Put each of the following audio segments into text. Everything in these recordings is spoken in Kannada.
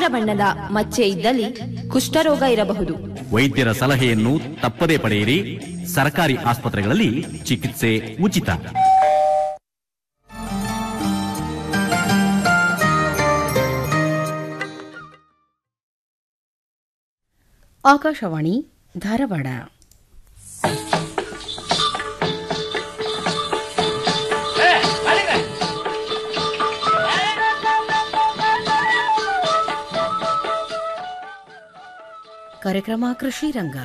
ತಾಮ್ರ ಬಣ್ಣದ ಮಚ್ಚೆ ಇದ್ದಲ್ಲಿ ಕುಷ್ಠರೋಗ ಇರಬಹುದು ವೈದ್ಯರ ಸಲಹೆಯನ್ನು ತಪ್ಪದೇ ಪಡೆಯಿರಿ ಸರ್ಕಾರಿ ಆಸ್ಪತ್ರೆಗಳಲ್ಲಿ ಚಿಕಿತ್ಸೆ ಉಚಿತ ಆಕಾಶವಾಣಿ ಧಾರವಾಡ ಕಾರ್ಯಕ್ರಮ ಕೃಷಿ ರಂಗ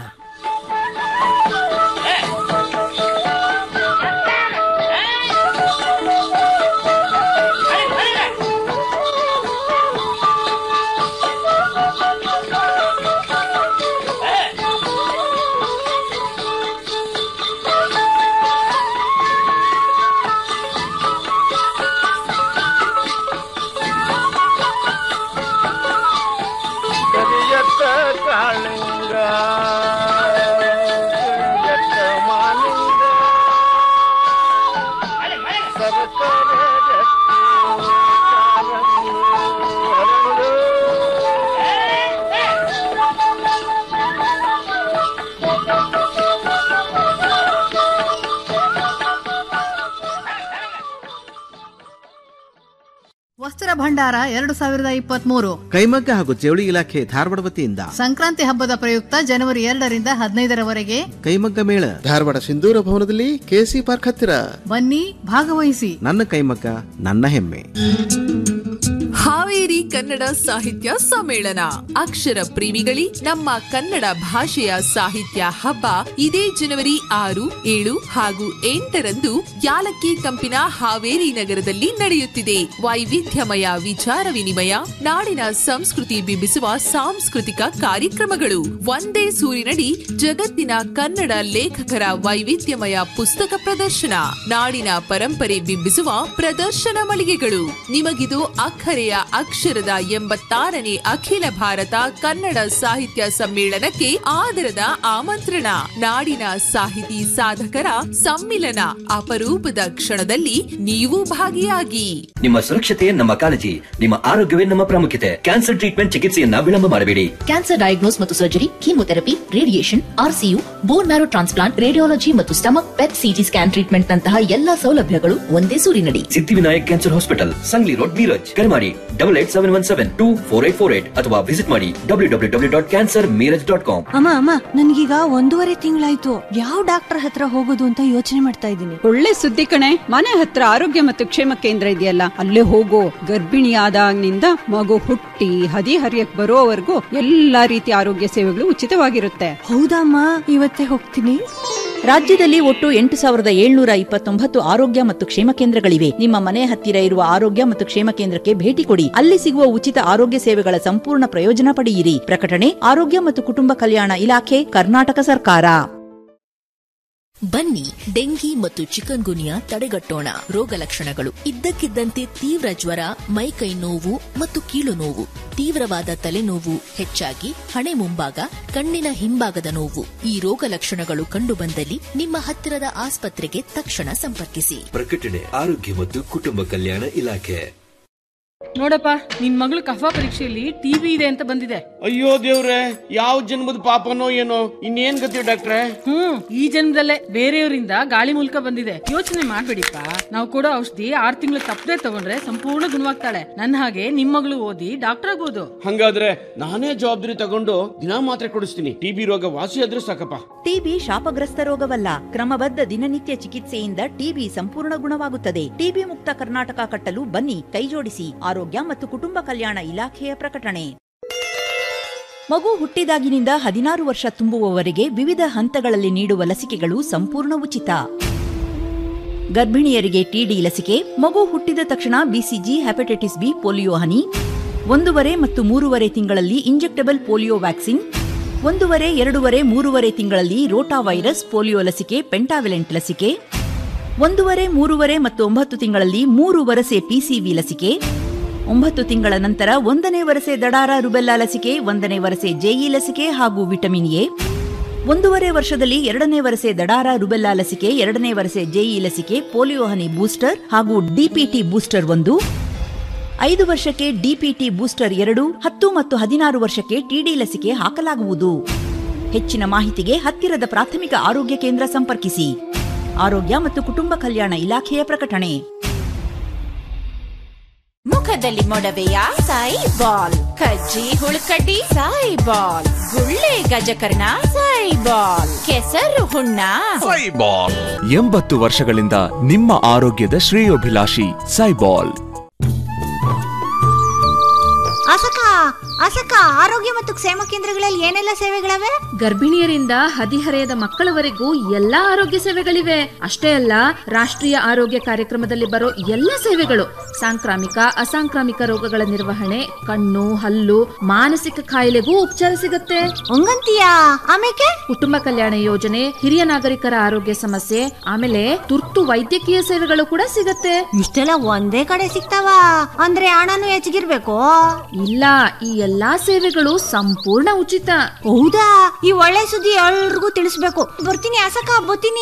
ಕರಿಯತ್ತ ಕಾಳಿಂಗ ಕರಿಯತ್ತ ಮಾಲಿಂಗ ಸರಸರ ರತ್ನ ಕಾರಂಗಿ ಹರಳು. ವಸ್ತ್ರ ಭಂಡಾರ ಎರಡು ಸಾವಿರದ ಇಪ್ಪತ್ಮೂರು ಕೈಮಗ್ಗ ಹಾಗೂ ಜವಳಿ ಇಲಾಖೆ ಧಾರವಾಡ ವತಿಯಿಂದ ಸಂಕ್ರಾಂತಿ ಹಬ್ಬದ ಪ್ರಯುಕ್ತ ಜನವರಿ ಎರಡರಿಂದ ಹದಿನೈದರವರೆಗೆ ಕೈಮಗ್ಗ ಮೇಳ ಧಾರವಾಡ ಸಿಂಧೂರ ಭವನದಲ್ಲಿ ಕೆಸಿ ಪಾರ್ಕ್ ಹತ್ತಿರ ಬನ್ನಿ ಭಾಗವಹಿಸಿ ನನ್ನ ಕೈಮಗ್ಗ ನನ್ನ ಹೆಮ್ಮೆ ಹಾವೇರಿ ಕನ್ನಡ ಸಾಹಿತ್ಯ ಸಮ್ಮೇಳನ ಅಕ್ಷರ ಪ್ರೇಮಿಗಳಿ ನಮ್ಮ ಕನ್ನಡ ಭಾಷೆಯ ಸಾಹಿತ್ಯ ಹಬ್ಬ ಇದೇ ಜನವರಿ ಆರು ಏಳು ಹಾಗೂ ಎಂಟರಂದು ಯಾಲಕ್ಕಿ ಕಂಪಿನ ಹಾವೇರಿ ನಗರದಲ್ಲಿ ನಡೆಯುತ್ತಿದೆ ವೈವಿಧ್ಯಮಯ ವಿಚಾರ ವಿನಿಮಯ ನಾಡಿನ ಸಂಸ್ಕೃತಿ ಬಿಂಬಿಸುವ ಸಾಂಸ್ಕೃತಿಕ ಕಾರ್ಯಕ್ರಮಗಳು ಒಂದೇ ಸೂರಿನಡಿ ಜಗತ್ತಿನ ಕನ್ನಡ ಲೇಖಕರ ವೈವಿಧ್ಯಮಯ ಪುಸ್ತಕ ಪ್ರದರ್ಶನ ನಾಡಿನ ಪರಂಪರೆ ಬಿಂಬಿಸುವ ಪ್ರದರ್ಶನ ಮಳಿಗೆಗಳು ನಿಮಗಿದು ಅಕ್ಕರೆಯ ಅಕ್ಷರದ ಎಂಬತ್ತಾರನೇ ಅಖಿಲ ಭಾರತ ಕನ್ನಡ ಸಾಹಿತ್ಯ ಸಮ್ಮೇಳನಕ್ಕೆ ಆದರದ ಆಮಂತ್ರಣ ನಾಡಿನ ಸಾಹಿತಿ ಸಾಧಕರ ಸಮ್ಮಿಲನ ಅಪರೂಪದ ಕ್ಷಣದಲ್ಲಿ ನೀವು ಭಾಗಿಯಾಗಿ ನಿಮ್ಮ ಸುರಕ್ಷತೆ ನಮ್ಮ ಕಾಳಜಿ ನಿಮ್ಮ ಆರೋಗ್ಯವೇ ನಮ್ಮ ಪ್ರಾಮುಖ್ಯತೆ ಕ್ಯಾನ್ಸರ್ ಟ್ರೀಟ್ಮೆಂಟ್ ಚಿಕಿತ್ಸೆಯನ್ನ ವಿಳಂಬ ಮಾಡಬೇಡಿ ಕ್ಯಾನ್ಸರ್ ಡಯಾಗ್ನೋಸ್ ಮತ್ತು surgery chemotherapy radiation RCU bone marrow transplant radiology ಮತ್ತು stomach PET CT scan treatment ನಂತಹ ಎಲ್ಲಾ ಸೌಲಭ್ಯಗಳು ಒಂದೇ ಸೂರಿನಡಿ Siddhivinayak cancer hospital Sangli road Miraj ಕರೆ ಮಾಡಿ double eight seven one seven two four eight four eight ಅಥವಾ ವಿಸಿಟ್ ಮಾಡಿ W W W dot cancer Miraj dot com ಅಮ್ಮ ಅಮ್ಮ ನನ್ಗೀಗ ಒಂದೂವರೆ ತಿಂಗಳಾಯ್ತು ಯಾವ ಡಾಕ್ಟರ್ ಹತ್ರ ಹೋಗೋದು ಅಂತ ಯೋಚನೆ ಮಾಡ್ತಾ ಇದ್ದೀನಿ ಒಳ್ಳೆ ಸುದ್ದಿ ಕಣೆ ಮನೆ ಹತ್ರ ಆರೋಗ್ಯ ಮತ್ತು ಕ್ಷೇಮ ಕೇಂದ್ರ ಇದೆಯಲ್ಲ ಅಲ್ಲೇ ಹೋಗೋ ಗರ್ಭಿಣಿಯಾದಾಗಿನಿಂದ ಮಗು ಹುಟ್ಟಿ ಹದಿ ಹರಿಯಕ್ ಬರೋವರೆಗೂ ಎಲ್ಲಾ ರೀತಿಯ ಆರೋಗ್ಯ ಸೇವೆಗಳು ಉಚಿತವಾಗಿರುತ್ತೆ ಹೌದಮ್ಮ ಇವತ್ತೇ ಹೋಗ್ತೀನಿ ರಾಜ್ಯದಲ್ಲಿ ಒಟ್ಟು ಎಂಟು ಸಾವಿರದ ಏಳ್ನೂರ ಇಪ್ಪತ್ತೊಂಬತ್ತು ಆರೋಗ್ಯ ಮತ್ತು ಕ್ಷೇಮ ಕೇಂದ್ರಗಳಿವೆ ನಿಮ್ಮ ಮನೆ ಹತ್ತಿರ ಇರುವ ಆರೋಗ್ಯ ಮತ್ತು ಕ್ಷೇಮ ಕೇಂದ್ರಕ್ಕೆ ಭೇಟಿ ಕೊಡಿ ಅಲ್ಲಿ ಸಿಗುವ ಉಚಿತ ಆರೋಗ್ಯ ಸೇವೆಗಳ ಸಂಪೂರ್ಣ ಪ್ರಯೋಜನ ಪಡೆಯಿರಿ ಪ್ರಕಟಣೆ ಆರೋಗ್ಯ ಮತ್ತು ಕುಟುಂಬ ಕಲ್ಯಾಣ ಇಲಾಖೆ ಕರ್ನಾಟಕ ಸರ್ಕಾರ ಬನ್ನಿ ಡೆಂಗಿ ಮತ್ತು ಚಿಕನ್ ಗುನಿಯಾ ತಡೆಗಟ್ಟೋಣ ರೋಗ ಲಕ್ಷಣಗಳು ಇದ್ದಕ್ಕಿದ್ದಂತೆ ತೀವ್ರ ಜ್ವರ ಮೈಕೈ ನೋವು ಮತ್ತು ಕೀಲು ನೋವು ತೀವ್ರವಾದ ತಲೆನೋವು ಹೆಚ್ಚಾಗಿ ಹಣೆ ಮುಂಭಾಗ ಕಣ್ಣಿನ ಹಿಂಭಾಗದ ನೋವು ಈ ರೋಗ ಲಕ್ಷಣಗಳು ಕಂಡುಬಂದಲ್ಲಿ ನಿಮ್ಮ ಹತ್ತಿರದ ಆಸ್ಪತ್ರೆಗೆ ತಕ್ಷಣ ಸಂಪರ್ಕಿಸಿ ಪ್ರಕಟಣೆ ಆರೋಗ್ಯ ಮತ್ತು ಕುಟುಂಬ ಕಲ್ಯಾಣ ಇಲಾಖೆ ನೋಡಪ್ಪ ನಿನ್ ಮಗಳು ಕಫ ಪರೀಕ್ಷೆಯಲ್ಲಿ ಟಿವಿ ಇದೆ ಅಂತ ಬಂದಿದೆ ಅಯ್ಯೋ ದೇವ್ರೆ ಯಾವ ಜನ್ಮದ ಪಾಪನೋ ಏನೋ ಇನ್ನೇನ್ ಗತಿ ಡಾಕ್ಟ್ರೆ ಹ್ಮ್ ಈ ಜನ್ಮದಲ್ಲೇ ಬೇರೆಯವರಿಂದ ಗಾಳಿ ಮೂಲಕ ಬಂದಿದೆ ಯೋಚನೆ ಮಾಡ್ಬೇಡಿಪ್ಪ ನಾವು ಕೊಡೋ ಔಷಧಿ ಆರ್ ತಿಂಗಳು ತಪ್ಪದೆ ತಗೊಂಡ್ರೆ ಸಂಪೂರ್ಣ ಗುಣವಾಗ್ತಾಳೆ ನನ್ನ ಹಾಗೆ ನಿಮ್ ಮಗಳು ಓದಿ ಡಾಕ್ಟರ್ ಆಗ್ಬೋದು ಹಂಗಾದ್ರೆ ನಾನೇ ಜವಾಬ್ದಾರಿ ತಗೊಂಡು ದಿನಾ ಮಾತ್ರೆ ಕೊಡಿಸ್ತೀನಿ ಟಿಬಿ ರೋಗ ವಾಸಿ ಆದ್ರೂ ಸಾಕಪ್ಪ ಟಿಬಿ ಶಾಪಗ್ರಸ್ತ ರೋಗವಲ್ಲ ಕ್ರಮಬದ್ಧ ದಿನನಿತ್ಯ ಚಿಕಿತ್ಸೆಯಿಂದ ಟಿಬಿ ಸಂಪೂರ್ಣ ಗುಣವಾಗುತ್ತದೆ ಟಿಬಿ ಮುಕ್ತ ಕರ್ನಾಟಕ ಕಟ್ಟಲು ಬನ್ನಿ ಕೈಜೋಡಿಸಿ ಆರೋಗ್ಯ ಮತ್ತು ಕುಟುಂಬ ಕಲ್ಯಾಣ ಇಲಾಖೆಯ ಪ್ರಕಟಣೆ ಮಗು ಹುಟ್ಟಿದಾಗಿನಿಂದ ಹದಿನಾರು ವರ್ಷ ತುಂಬುವವರೆಗೆ ವಿವಿಧ ಹಂತಗಳಲ್ಲಿ ನೀಡುವ ಲಸಿಕೆಗಳು ಸಂಪೂರ್ಣ ಉಚಿತ ಗರ್ಭಿಣಿಯರಿಗೆ ಟಿಡಿ ಲಸಿಕೆ ಮಗು ಹುಟ್ಟಿದ ತಕ್ಷಣ ಬಿಸಿಜಿ ಹೆಪಟೈಟಿಸ್ ಬಿ ಪೋಲಿಯೋ ಹನಿ ಒಂದೂವರೆ ಮತ್ತು ಮೂರುವರೆ ತಿಂಗಳಲ್ಲಿ ಇಂಜೆಕ್ಟಬಲ್ ಪೋಲಿಯೋ ವ್ಯಾಕ್ಸಿನ್ ಒಂದೂವರೆ ಎರಡೂವರೆ ಮೂರುವರೆ ತಿಂಗಳಲ್ಲಿ ರೋಟಾ ವೈರಸ್ ಪೋಲಿಯೋ ಲಸಿಕೆ ಪೆಂಟಾವಿಲೆಂಟ್ ಲಸಿಕೆ ಒಂದೂವರೆ ಮೂರುವರೆ ಮತ್ತು ಒಂಬತ್ತು ತಿಂಗಳಲ್ಲಿ ಮೂರು ವರಸೆ ಪಿಸಿವಿ ಲಸಿಕೆ ಒಂಬತ್ತು ತಿಂಗಳ ನಂತರ ಒಂದನೇ ವರಸೆ ದಡಾರ ರುಬೆಲ್ಲಾ ಲಸಿಕೆ ಒಂದನೇ ವರಸೆ ಜೆಇ ಲಸಿಕೆ ಹಾಗೂ ವಿಟಮಿನ್ ಎ ಒಂದೂವರೆ ವರ್ಷದಲ್ಲಿ ಎರಡನೇ ವರಸೆ ದಡಾರ ರುಬೆಲ್ಲಾ ಲಸಿಕೆ ಎರಡನೇ ವರಸೆ ಜೆಇ ಲಸಿಕೆ ಪೋಲಿಯೋ ಹನಿ ಬೂಸ್ಟರ್ ಹಾಗೂ ಡಿಪಿಟಿ ಬೂಸ್ಟರ್ ಒಂದು ಐದು ವರ್ಷಕ್ಕೆ ಡಿಪಿಟಿ ಬೂಸ್ಟರ್ ಎರಡು ಹತ್ತು ಮತ್ತು ಹದಿನಾರು ವರ್ಷಕ್ಕೆ ಟಿಡಿ ಲಸಿಕೆ ಹಾಕಲಾಗುವುದು ಹೆಚ್ಚಿನ ಮಾಹಿತಿಗೆ ಹತ್ತಿರದ ಪ್ರಾಥಮಿಕ ಆರೋಗ್ಯ ಕೇಂದ್ರ ಸಂಪರ್ಕಿಸಿ ಆರೋಗ್ಯ ಮತ್ತು ಕುಟುಂಬ ಕಲ್ಯಾಣ ಇಲಾಖೆಯ ಪ್ರಕಟಣೆ ಮುಖದಲ್ಲಿ ಮೊಡವೆಯ ಸಾಯಿ ಬಾಲ್ ಕಜ್ಜಿ ಹುಳುಕಡ್ಡಿ ಸಾಯಿ ಬಾಲ್ ಗುಳ್ಳೆ ಗಜಕರ್ಣ ಸಾಯಿ ಬಾಲ್ ಕೆಸರು ಹುಣ್ಣ ಎಂಬತ್ತು ವರ್ಷಗಳಿಂದ ನಿಮ್ಮ ಆರೋಗ್ಯದ ಶ್ರೇಯೋಭಿಲಾಷಿ ಸೈಬಾಲ್ ಅಸಕ ಅಸಕ ಆರೋಗ್ಯ ಮತ್ತು ಕ್ಷೇಮ ಕೇಂದ್ರಗಳಲ್ಲಿ ಏನೆಲ್ಲ ಸೇವೆಗಳವೆ ಗರ್ಭಿಣಿಯರಿಂದ ಹದಿಹರೆಯದ ಮಕ್ಕಳವರೆಗೂ ಎಲ್ಲಾ ಆರೋಗ್ಯ ಸೇವೆಗಳಿವೆ ಅಷ್ಟೇ ಅಲ್ಲ ರಾಷ್ಟ್ರೀಯ ಆರೋಗ್ಯ ಕಾರ್ಯಕ್ರಮದಲ್ಲಿ ಬರೋ ಎಲ್ಲ ಸೇವೆಗಳು ಸಾಂಕ್ರಾಮಿಕ ಅಸಾಂಕ್ರಾಮಿಕ ರೋಗಗಳ ನಿರ್ವಹಣೆ ಕಣ್ಣು ಹಲ್ಲು ಮಾನಸಿಕ ಕಾಯಿಲೆಗೂ ಉಪಚಾರ ಸಿಗುತ್ತೆ ಹಂಗಂತೀಯಾ ಆಮೇಲೆ ಕುಟುಂಬ ಕಲ್ಯಾಣ ಯೋಜನೆ ಹಿರಿಯ ನಾಗರಿಕರ ಆರೋಗ್ಯ ಸಮಸ್ಯೆ ಆಮೇಲೆ ತುರ್ತು ವೈದ್ಯಕೀಯ ಸೇವೆಗಳು ಕೂಡ ಸಿಗತ್ತೆ ಇಷ್ಟೆಲ್ಲ ಒಂದೇ ಕಡೆ ಸಿಗ್ತಾವ ಅಂದ್ರೆ ಹಣನು ಹೆಚ್ಚಿಗಿರ್ಬೇಕು ಇಲ್ಲ ಈ ಎಲ್ಲಾ ಸೇವೆಗಳು ಸಂಪೂರ್ಣ ಉಚಿತ ಹೌದಾ ಈ ಒಳ್ಳೆ ಸುದ್ದಿ ಎಲ್ರಿಗೂ ತಿಳಿಸ್ಬೇಕು ಬರ್ತೀನಿ ಅಸಕ ಬರ್ತೀನಿ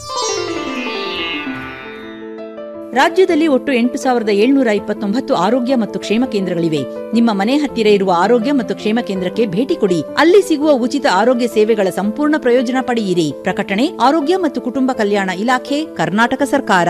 ರಾಜ್ಯದಲ್ಲಿ ಒಟ್ಟು ಎಂಟು ಸಾವಿರದ ಏಳ್ನೂರ ಇಪ್ಪತ್ತೊಂಬತ್ತು ಆರೋಗ್ಯ ಮತ್ತು ಕ್ಷೇಮ ಕೇಂದ್ರಗಳಿವೆ ನಿಮ್ಮ ಮನೆ ಹತ್ತಿರ ಇರುವ ಆರೋಗ್ಯ ಮತ್ತು ಕ್ಷೇಮ ಕೇಂದ್ರಕ್ಕೆ ಭೇಟಿ ಕೊಡಿ ಅಲ್ಲಿ ಸಿಗುವ ಉಚಿತ ಆರೋಗ್ಯ ಸೇವೆಗಳ ಸಂಪೂರ್ಣ ಪ್ರಯೋಜನ ಪಡೆಯಿರಿ ಪ್ರಕಟಣೆ ಆರೋಗ್ಯ ಮತ್ತು ಕುಟುಂಬ ಕಲ್ಯಾಣ ಇಲಾಖೆ ಕರ್ನಾಟಕ ಸರ್ಕಾರ